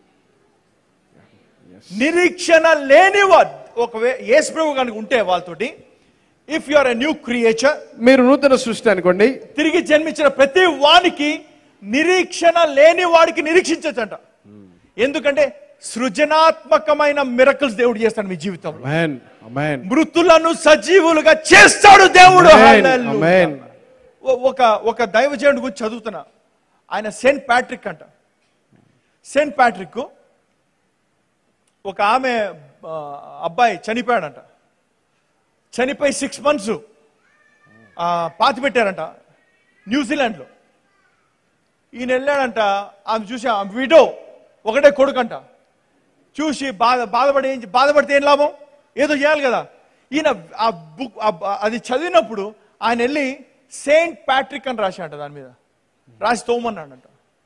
నిరీక్షణ లేనివాడు ఒకవే యేసు ప్రభు కనుక ఉంటే వాళ్ళతోటి if you are a new creature మీరు నూతన సృష్టి అనుకోండి తిరిగి జన్మించిన ప్రతి వానికి నిరీక్షణ లేని వాడికి నిరీక్షించచ్చంట ఎందుకంటే సృజనాత్మకమైన మిరకల్స్ దేవుడు చేస్తాడు మీ జీవితంలో ఆమేన్ ఆమేన్ మృతులను సజీవులుగా చేస్తాడు దేవుడు Amen. హల్లెలూయా. Amen. ఒ- ఒక ఒక దైవజనుడి గురించి చదువుతున్నా ఆయన సెయింట్ ప్యాట్రిక్ అంట సెయింట్ ప్యాట్రిక్ ఒక ఆమె ఆ, అబ్బాయి చనిపోయాడంట చనిపోయి సిక్స్ మంత్స్ పాతి పెట్టారంట న్యూజిలాండ్లో ఈయన వెళ్ళాడంట ఆమె చూసి ఆమె విడో ఒకటే కొడుకంట చూసి బాధ బాధపడి ఏం బాధపడితే ఏం లాభం ఏదో చేయాలి కదా ఈయన ఆ బుక్ ఆ- అది చదివినప్పుడు ఆయన వెళ్ళి సెయింట్ ప్యాట్రిక్ అని రాశాడంట దాని మీద రాసి తోమన్నాడంట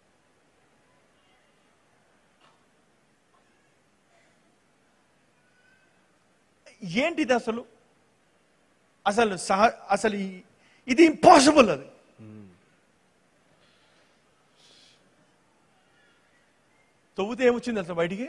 ఏంటిది అసలు అసలు సహ అసలు ఈ- ఇది ఇంపాసిబుల్ అది తవ్వుతే ఏమొచ్చింది అసలు బయటికి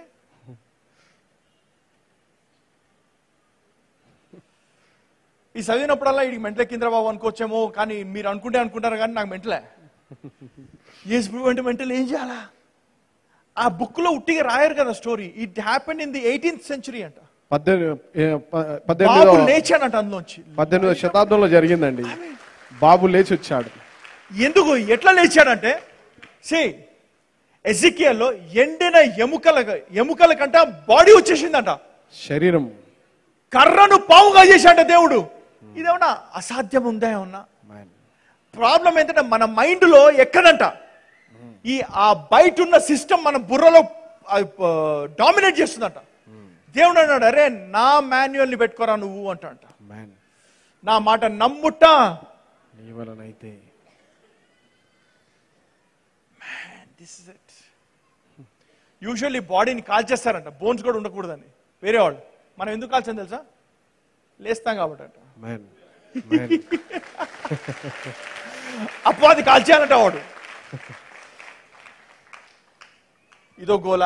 ఈ చదివినప్పుడల్లా ఇది మెంటలే కింద బాబు అనుకోవచ్చేమో కానీ మీరు అనుకుంటే అనుకుంటారు కానీ నాకు మెంటలే యేసు ప్రభు అంటే మెంటల్ ఏం చేయాలా ఆ బుక్ లో ఉట్టిగా రాయరు కదా story it happen in the eighteenth century అంట పద్దెనిమిది ఏ, ప- బాబు పద్దెనిమిదో లేచాడంట అందులోంచి పద్దెనిమిదో శతాబ్దంలో జరిగిందండి బాబు లేచి వచ్చాడు ఎందుకు ఎట్లా లేచాడంటే సి ఎజికియల్లో ఎండిన ఎముకల ఎముకల కంట బాడీ వచ్చేసిందంట శరీరం కర్రను పావుగా చేశాడ దేవుడు ఇదేమన్నా అసాధ్యం ఉందా ఏమన్నా ఆమేన్. ప్రాబ్లం ఏంటంటే మన మైండ్ లో ఎక్కడంట ఈ ఆ బయట ఉన్న సిస్టమ్ మన బుర్రలో డామినేట్ చేస్తుందంట దేవుడు అన్నాడు అరే నా మాన్యువల్ ని పెట్టుకోరా నువ్వు అంట అంట ఆమేన్. నా మాట నమ్ముట నీ వలనైతే దిస్ ఇస్ ఇట్ యూజువల్లీ బాడీని కాల్చేస్తారంట బోన్స్ కూడా ఉండకూడదని వేరే వాళ్ళు మనం ఎందుకు కాల్చాం తెలుసా లేస్తాం కాబట్టి అంట ఆమేన్. ఆమేన్. అపవాది కాల్చేయాలంట వాడు ఇదో గోల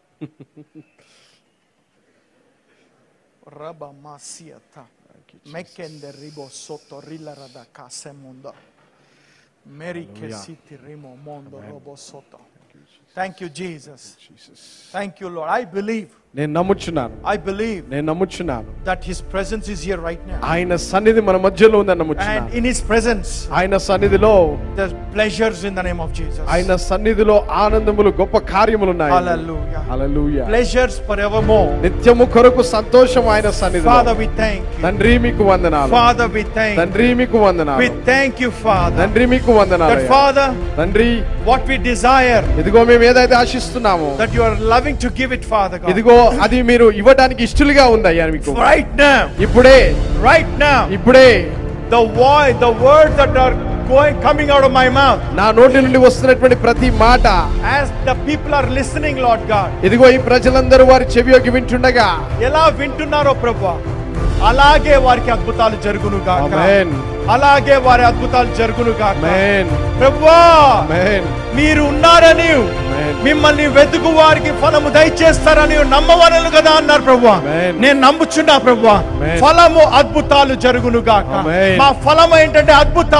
రబ మాసియత మెకెంde ribo sotto rilla rada casa mondo Mary che siti rimo mondo robo sotto Thank you Jesus Thank you Lord I believe నేను నమ్ముచున్నాను I believe నేను నమ్ముచున్నాను that his presence is here right now ఆయన సన్నిధి మన మధ్యలో ఉందని and నమ్ముచున్నాను in his presence ఆయన సన్నిధిలో there's pleasures in the name of Jesus ఆయన సన్నిధిలో ఆనందములు గొప్ప కార్యములు ఉన్నాయి Hallelujah. హల్లెలూయా pleasures forevermore నిత్యము కొరకు సంతోషం ఆయన సన్నిధిలో Father, we thank you. తండ్రి మీకు వందనాలు Father, we thank you. తండ్రి మీకు వందనాలు We thank you, Father. తండ్రి మీకు వందనాలు That అయ్యా. Father, తండ్రి what we desire, ఇదిగో మేము ఏదైతే ఆశిస్తున్నామో that you are loving to give it, Father God. ఇదిగో అది మీరు ఇవ్వడానికి ఇష్టలుగా ఉంది అయ్యా మీకు Right now, ఇప్పుడే right now, ఇప్పుడే the voice, the words that are going, coming out of my mouth, నా నోటి నుండి వస్తున్నటువంటి ప్రతి మాట as the people are listening, Lord God, ఇదిగో ఈ ప్రజలందరూ వారి చెవియోకి వింటుండగా ఎలా వింటున్నారో ప్రభు అలాగే వారికి అద్భుతాలు జరుగును గాక ఆమేన్ అలాగే వారి అద్భుతాలు జరుగును గాక ఆమేన్ ప్రభువా ఆమేన్ మీరు ఉన్నారని Amen. మిమ్మల్ని వెతుకు వారికి ఫలము దయచేస్తారని నమ్మవనలు కదా అన్నారు ప్రభు Amen. నేను నమ్ముచున్నా ప్రభు Amen. ఫలము అద్భుతాలు జరుగును గాక Amen. మా ఫలము ఏంటంటే అద్భుతాలు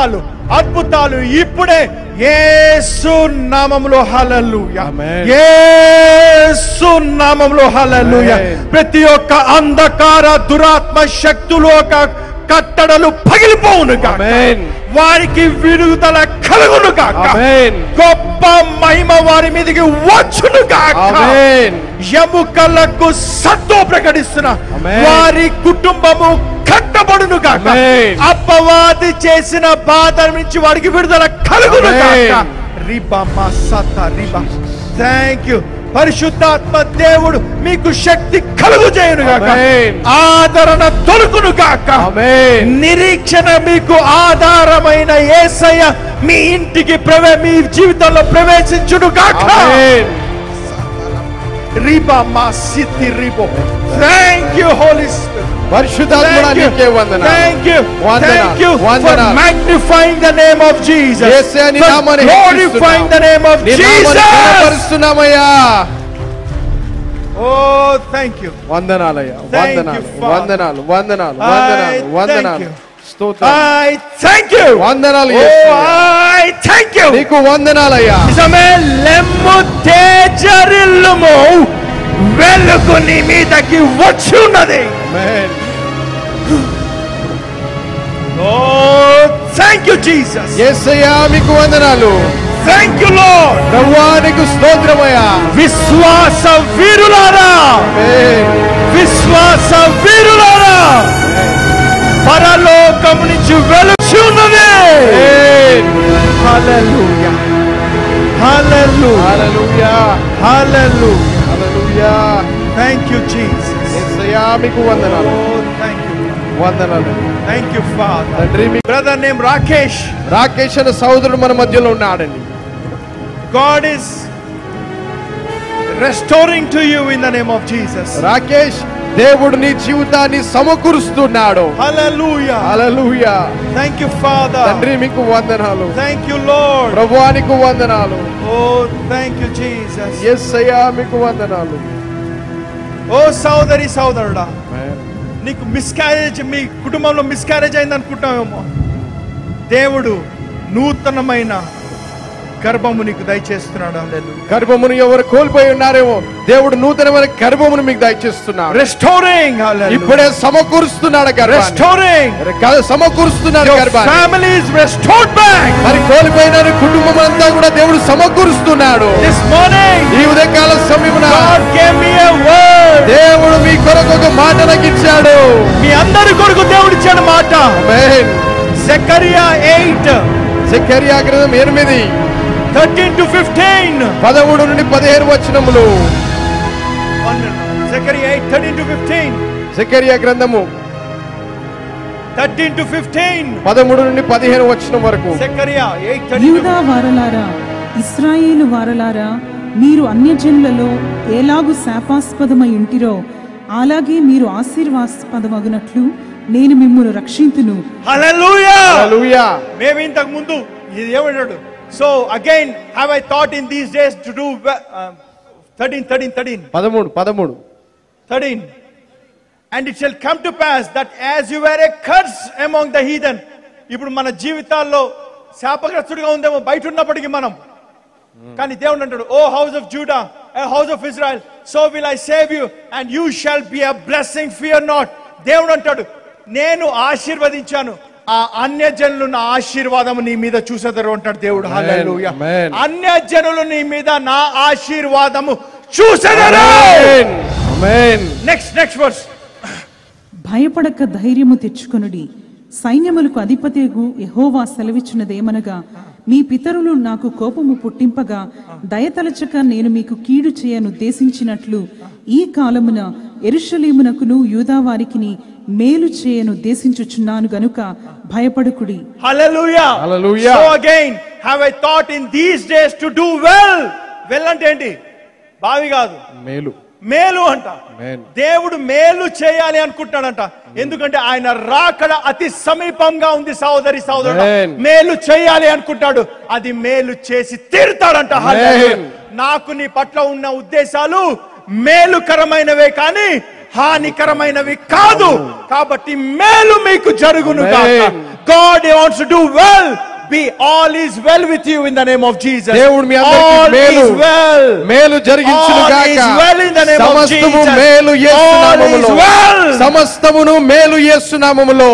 అద్భుతాలు ఇప్పుడే యేసు నామములో హల్లెలూయా Amen. యేసు నామములో హల్లెలూయా Amen. ప్రతి ఒక్క అంధకార దురాత్మ శక్తులు ఒక కట్టడలు పగిలిపోవును గాక Amen. వారికి విడుదల కలుగును గాక Amen. గొప్ప మహిమ వారి మీదకి వచ్చును గాక Amen. ఎముకలకు సత్తో ప్రకటిస్తున్న Amen. వారి కుటుంబము కట్టబడును గాక Amen. అపవాది చేసిన బాధ నుంచి వారికి విడుదల కలుగును గాక Amen. రిబా మా సత్త రిబా థ్యాంక్ యూ పరిశుద్ధాత్మ దేవుడు మీకు శక్తి కలుగు చేయను గాక Amen. ఆదరణ దొరుకును గాక Amen. నిరీక్షణ మీకు ఆధారమైన యేసయ్య మీ ఇంటికి ప్రవే మీ జీవితంలో ప్రవేశించును గాక Amen. రిబా మా సిద్ధి రిబో థ్యాంక్ యూ హోలీ పరిశుద్ధాత్ముడా నీకే వందనాలు. Thank you. వందనాలు. Thank you for వందనాలు. magnifying the name of Jesus. యేసయ్య నీ For నామాన్ని glorifying హెచ్చిస్తున్నాము. the name of నీ నామాన్ని Jesus. ఘనపరుస్తున్నామయ్యా Oh, thank you. వందనాలయ్యా Thank you, వందనాలు Father. వందనాలు వందనాలు I వందనాలు thank వందనాలు you. స్తోత్రం I thank you. వందనాలు Oh, Yesayya. I thank you. నీకు వందనాలయ్యా నిజమే లెమ్ము తేజరిల్లుము వెలుగు నీ మీదకి వచ్చి ఉన్నది Amen. Oh, thank you, Jesus. యేసయ్యా మీకు వందనాలు Thank you, Lord. ప్రభువా నీకు స్తోత్రమయ్యా విశ్వాస వీరులారా Amen. విశ్వాస వీరులారా పరలోకం నుంచి వెలుచి ఉన్నది Amen. హల్లెలూయా హల్లెలూయా హల్లెలూయా హల్లెలూయా హల్లెలూయా థాంక్ యూ జీసస్ యేసయ్యా మీకు వందనాలు ఓ థాంక్ యూ వందనాలు థాంక్ యూ ఫాదర్ తండ్రి మీ బ్రదర్ నేమ్ రాకేష్ రాకేష్ అనే సహోదరుడు మన మధ్యలో ఉన్నాడండి God is restoring to you in the name of Jesus Rakesh దేవుడు నీ జీవితాన్ని సమకూరుస్తున్నాడు హల్లెలూయా హల్లెలూయా థాంక్ యూ ఫాదర్ తండ్రి మీకు వందనాలు థాంక్ యూ లార్డ్ ప్రభువానికి వందనాలు ఓ థాంక్ యూ జీసస్ యేసయ్యా మీకు వందనాలు ఓ సోదరి సోదరుడా నీకు మిస్క్యారేజ్ మీ కుటుంబంలో మిస్క్యారేజ్ అయింది అనుకుంటామేమో దేవుడు నూతనమైన గర్భము నీకు దయచేస్తున్నాడు హల్లెలూయా గర్భమును ఎవరు కోల్పోయి ఉన్నారేమో దేవుడు నూతనమైన గర్భమును మీకు దయచేస్తున్నాడు రెస్టోరింగ్ ఇప్పుడే సమకూరుస్తున్నాడు గర్భాన్ని రెస్టోరింగ్ గ- సమకూరుస్తున్నాడు Your గర్భాన్ని family is restored back. మరి కోల్పోయిన కుటుంబం అంతా కూడా దేవుడు సమకూరుస్తున్నాడు This morning, ఈ ఉదయకాల సమయమున God gave me a word. దేవుడు మీ కొరకు ఒక మాట నాకు ఇచ్చాడు మీ అందరి కొరకు దేవుడు ఇచ్చాడు మాట ఆమేన్. జకరియా ఎయిట్ జకర్యా గ్రంథం ఎనిమిది థర్టీన్ టు ఫిఫ్టీన్ పదమూడు నుండి పదిహేను వచనములు జకరియా ఎయిట్ థర్టీన్ టు ఫిఫ్టీన్ జకర్యా గ్రంథము థర్టీన్ టు ఫిఫ్టీన్ పదమూడు నుండి పదిహేను వచనం వరకు జకరియా ఎయిట్ థర్టీన్ యూదా వారలారా ఇస్రాయేలు వారలారా మీరు అన్యజనులలో ఎలాగు శాపాస్పదమై ఉంటిరో అలాగే మీరు ఆశీర్వాస్పదమగునట్లు నేను మిమ్మును రక్షింతును హల్లెలూయా హల్లెలూయా మేము ఇంతకు ముందు ఇది ఏమంటాడు so again have I thought in these days to do thirteen thirteen thirteen పదమూడు పదమూడు 13 and it shall come to pass that as you were a curse among the heathen ఇప్పుడు మన జీవితాల్లో శాపగ్రస్తుడిగా ఉందేమో బయట ఉన్నప్పటికీ మనం కానీ దేవుడు అంటాడు O house of Judah house of Israel so will I save you and you shall be a blessing fear not దేవుడు అంటాడు నేను ఆశీర్వదించాను ఆ అన్య జనులు నా ఆశీర్వాదము నీ మీద చూసేదరు అంటాడు దేవుడు హల్లెలూయా Amen. అన్య జనులు నీ మీద నా ఆశీర్వాదము చూసేదరు amen. Amen. Next next verse భయపడక ధైర్యము తెచ్చుకొనుడి సైన్యములకు అధిపతియగు యెహోవా సెలవిచ్చినదేమనగా మీ పితరులు నాకు కోపము పుట్టింపగా దయతలచక నేను మీకు కీడు చేయనుద్దేశించినట్లు ఈ కాలమున ఎరుషలేమునకును యూదావారికిని మేలు చేయనుద్దేశించుచున్నాను గనుక భయపడకుడి Hallelujah. Hallelujah. So again, have I thought in these days to do well? Well అంటే ఏంటి బావి కాదు మేలు మేలు అంట Amen. దేవుడు మేలు చేయాలి అనుకుంటున్నాడంట ఎందుకంటే ఆయన రాకడ అతి సమీపంగా ఉంది సహోదరి సహోదరుడు Amen. మేలు చేయాలి అనుకుంటాడు అది మేలు చేసి తీరుతాడంట Amen. హల్లెలూయా. నాకు నీ పట్ల ఉన్న ఉద్దేశాలు మేలుకరమైనవే కానీ హానికరమైనవి కాదు కాబట్టి మేలు మీకు జరుగును Amen. God wants to do well be all is well with you in the name of Jesus. దేవుడు మీ అందరికీ all మేలు is well. మేలు జరిగించును All గాక is well in the name of సమస్తము Jesus. మేలు యేసు All నామములో is well. సమస్తమును మేలు యేసు నామములో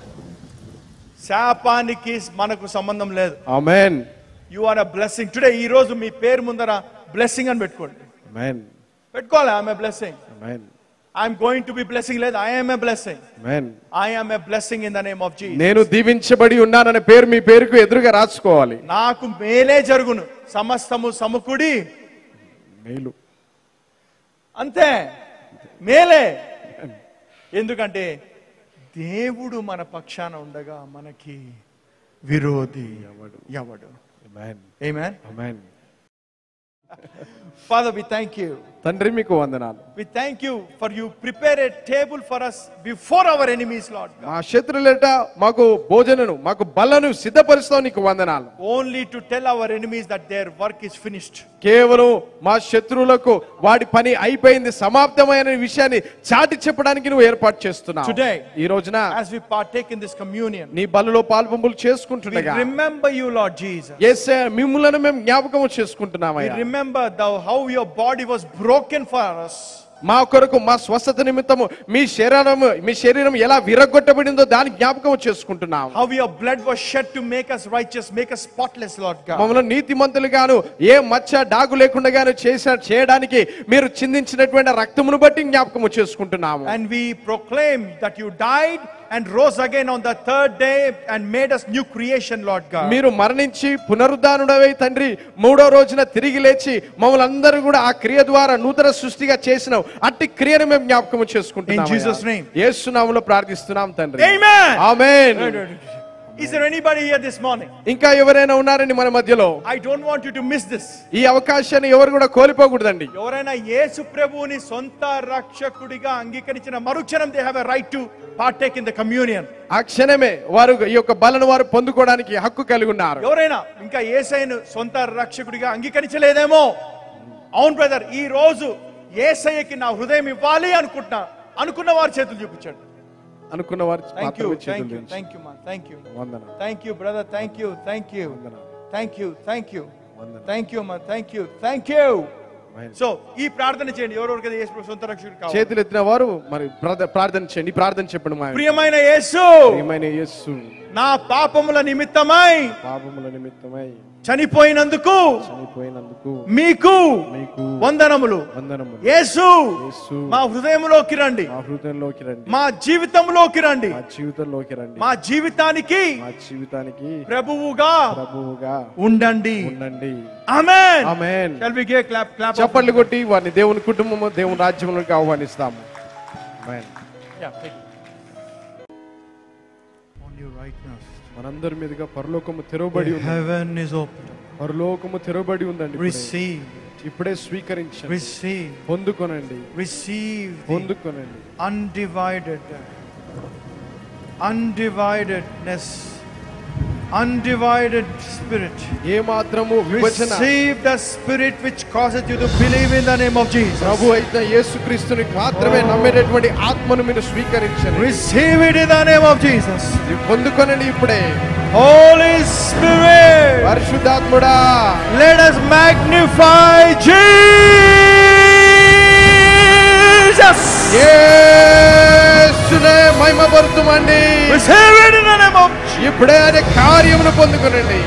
శాపానికి మనకు సంబంధం లేదు amen you are a blessing today ఈ రోజు మీ పేరు ముందర బ్లెస్సింగ్ అని పెట్టుకోండి ఆమేన్ పెట్టుకోవాలి I'm a blessing amen I'm going to be blessing లేదు I'm a blessing amen I'm a blessing in the name of Jesus నేను దీవించబడి ఉన్నాననే పేరు మీ పేరుకు ఎదురుగా రాసుకోవాలి నాకు మేలే జరుగును సమస్తము సమకూడి మేలు అంతే మేలే ఎందుకంటే దేవుడు మన పక్షాన ఉండగా మనకి విరోధి ఎవడు ఎవడు ఆమేన్ Amen. Amen Father, we thank you. తండ్రి మీకు వందనాలు We thank you for you prepare a table for us before our enemies, Lord God. మా శత్రులేట మాకు భోజనను మాకు బలను సిద్ధపరుస్తావు నీకు వందనాలు Only to tell our enemies that their work is finished. కేవలం మా శత్రువులకు వాడి పని అయిపోయింది సమాప్తమైన విషయాన్ని చాటి చెప్పడానికి నువ్వు ఏర్పాటు చేస్తున్నావు Today, ఈ రోజున As we partake in this communion, నీ బలలో పాల్పంపులు we చేసుకుంటుండగా remember you, Lord Jesus. యేసయ్య, మిమ్ములను మేము జ్ఞాపకం We చేసుకుంటున్నామయ్యా remember thou, how your body was broken for us. మా కొరకు మా స్వస్థత నిమిత్తము మీ శరీరం మీ శరీరం ఎలా విరగొట్టబడిందో దాని జ్ఞాపకం చేసుకుంటున్నాం How your blood was shed to make us righteous, make us spotless, Lord God. మమ్మల్ని నీతిమంతులుగాను ఏ మచ్చ డాగు లేకుండాగాను చేసా చేయడానికి మీరు చిందించినటువంటి రక్తమును బట్టి జ్ఞాపకము చేసుకుంటున్నాము And we proclaim that you died and rose again on the third day and made us new creation, Lord God. మీరు మరణించి పునరుద్ధానుడవై తండ్రి మూడో రోజున తిరిగి లేచి మమ్మల్ని అందరూ కూడా ఆ క్రియ ద్వారా నూతన సృష్టిగా చేసిన అట్టి క్రియను మేము జ్ఞాపకం చేసుకుంటున్నాం In Jesus' name. యేసునామములో ప్రార్థిస్తున్నాం తండ్రి Amen. Amen Is there anybody here this morning? ఇంకా ఎవరైనా ఉన్నారండి మన మధ్యలో I don't want you to miss this. ఈ అవకాశాన్ని ఎవరు కూడా కోల్పోకూడదండి ఎవరైనా యేసు ప్రభువుని సొంత రక్షకుడిగా అంగీకరించిన మరుక్షణం they have a right to partake in the communion ఆ క్షణమే వారు ఈ యొక్క బలను వారు పొందుకోవడానికి హక్కు కలిగి ఉన్నారు ఎవరైనా ఇంకా ఏసైను సొంత రక్షకుడిగా అంగీకరించలేదేమో అవును బ్రదర్ ఈ రోజు ఏసయ్యకి నా హృదయం ఇవ్వాలి అనుకుంటున్నా అనుకున్న వారి చేతులు చూపించండి అనుకున్న వారు థ్యాంక్ యూ మాత్రమే చేతులు థ్యాంక్ యూ దించు. థ్యాంక్ యూ మా థ్యాంక్ యూ వందనాలు thank you brother thank you thank you వందనాలు థ్యాంక్ యూ థ్యాంక్ యూ వందనాలు. థ్యాంక్ యూ మా thank you thank you amen. So ఈ ప్రార్థన చేయండి ఎవరెవరికైతే యేసు ప్రభు సొంత రక్షకుడు కావాలి చేతులు ఎత్తిన వారు మరి ప్రార్థ- ప్రార్థన చేయండి ఈ ప్రార్థన చెప్పండి మా ప్రియమైన యేసు ప్రియమైన యేసు నా పాపముల నిమిత్తమై పాపముల నిమిత్తమై చనిపోయినందుకు చనిపోయినందుకు మీకు మీకు వందనములు వందనములు యేసు యేసు మా హృదయంలోకి రండి మా హృదయంలోకి రండి మా జీవితంలోకి రండి మా జీవితంలోకి రండి మా జీవితానికి మా జీవితానికి ప్రభువుగా ప్రభువుగా ఉండండి ఉండండి ఆమేన్ ఆమేన్ Shall we give a clap clap చప్పట్లు కొట్టి వారిని దేవుని కుటుంబము దేవుని రాజ్యంలోకి ఆహ్వానిస్తాము ఆమేన్ Yeah, take it. On you right now. మనందరి మీదుగా పరలోకము తెరవబడి ఉంది Heaven is open. పరలోకము తెరవబడి ఉందండి ఇప్పుడే. Receive, ఇప్పుడే స్వీకరించండి receive, పొందుకొనండి receive the పొందుకొనండి undivided, undividedness, undivided spirit. ఏ మాత్రము విభజన Receive the spirit which causes you to believe in the name of Jesus. ప్రభు అయితే యేసుక్రీస్తుని మాత్రమే నమ్మేటటువంటి ఆత్మను మీరు స్వీకరించండి Receive it in the name of Jesus. ఇది పొందుకొనండి ఇప్పుడే Holy Spirit, పరిశుద్ధాత్ముడా let us magnify Jesus. యేసునే మహిమపరుతుమండి Receive it in the name of Jesus. ఇప్పుడే అనే కార్యమును పొందుకొనండి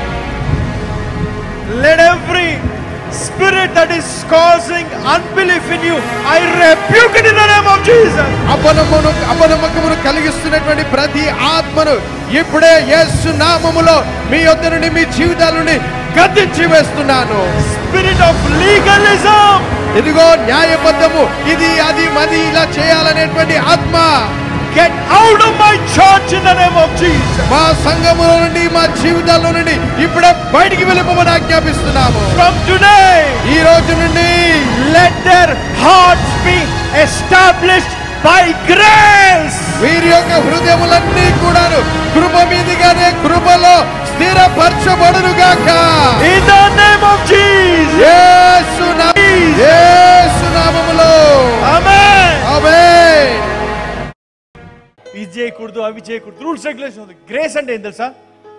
Let every spirit that is causing unbelief in you, I rebuke it in the name of Jesus. అపనమ్మను అపనమ్మకమును కలిగిస్తున్నటువంటి ప్రతి ఆత్మను ఇప్పుడే యేసు నామములో మీ యొద్ద నుండి మీ జీవితాల నుండి గద్దించి వేస్తున్నాను Spirit of legalism, ఇదిగో న్యాయబద్ధము ఇది అది మది ఇలా చేయాలనేటువంటి ఆత్మ get out of my church in the name of Jesus. మా సంఘములో నుండి మా జీవితాల్లో నుండి ఇప్పుడే బయటికి వెళ్ళిపోమని ఆజ్ఞాపిస్తున్నాము From today, ఈ రోజు నుండి let their hearts be established by grace. వీరి యొక్క హృదయములన్నీ కూడాను కృప మీదిగానే కృపలో స్థిరపరచబడును గాక In the name of Jesus. యేసు నా- యేసు నామములో Amen. ఆమేన్ ఇది చేయకూడదు అవి చేయకూడదు రూల్స్ రెగ్యులేషన్ ఉంది గ్రేస్ అంటే ఏం తెలుసా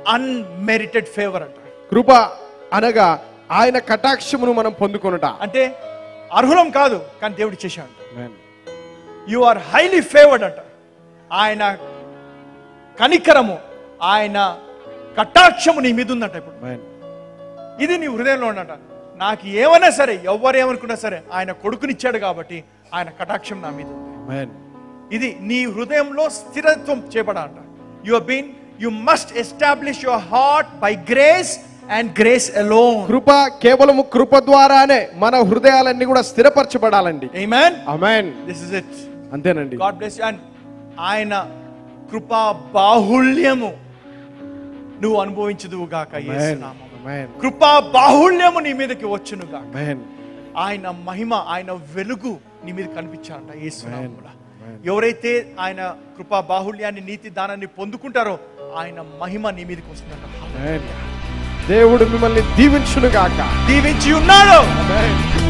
అన్మెరిటెడ్ ఫేవర్ అంట కృప అనగా ఆయన కటాక్షమును మనం పొందుకొనుట అంటే అర్హులం కాదు కానీ దేవుడు చేశాడు యు ఆర్ హైలీ ఫేవర్డ్ అంట ఆయన కనికరము ఆయన కటాక్షము నీ మీద ఉందంట ఇప్పుడు ఇది నీ హృదయంలో ఉన్నట నాకు ఏమైనా సరే ఎవరు ఏమనుకున్నా సరే ఆయన కొడుకునిచ్చాడు కాబట్టి ఆయన కటాక్షం నా మీద ఉంది ఇది నీ హృదయంలో స్థిరత్వం చేపడాలంట you been you must establish your heart by grace and grace alone కృప కేవలము కృప ద్వారానే మన హృదయాలన్నీ కూడా స్థిరపరచబడాలండి amen amen this is it అంతేనండి గాడ్ బ్లెస్ అండ్ ఆయన కృపా బాహుళ్యము నువ్వు అనుభవించదువు గాక యేసునామములో. Amen. కృపా బాహుళ్యము నీ మీదకి వచ్చును గాక Amen. ఆయన మహిమ ఆయన వెలుగు నీ మీద కనిపించాలంట యేసునామములో Amen. ఎవరైతే ఆయన కృపా బాహుళ్యాన్ని నీతి దానాన్ని పొందుకుంటారో ఆయన మహిమ నీ మీదకి వస్తుందంట Amen. దేవుడు మిమ్మల్ని దీవించును గాక దీవించి ఉన్నాడు Amen.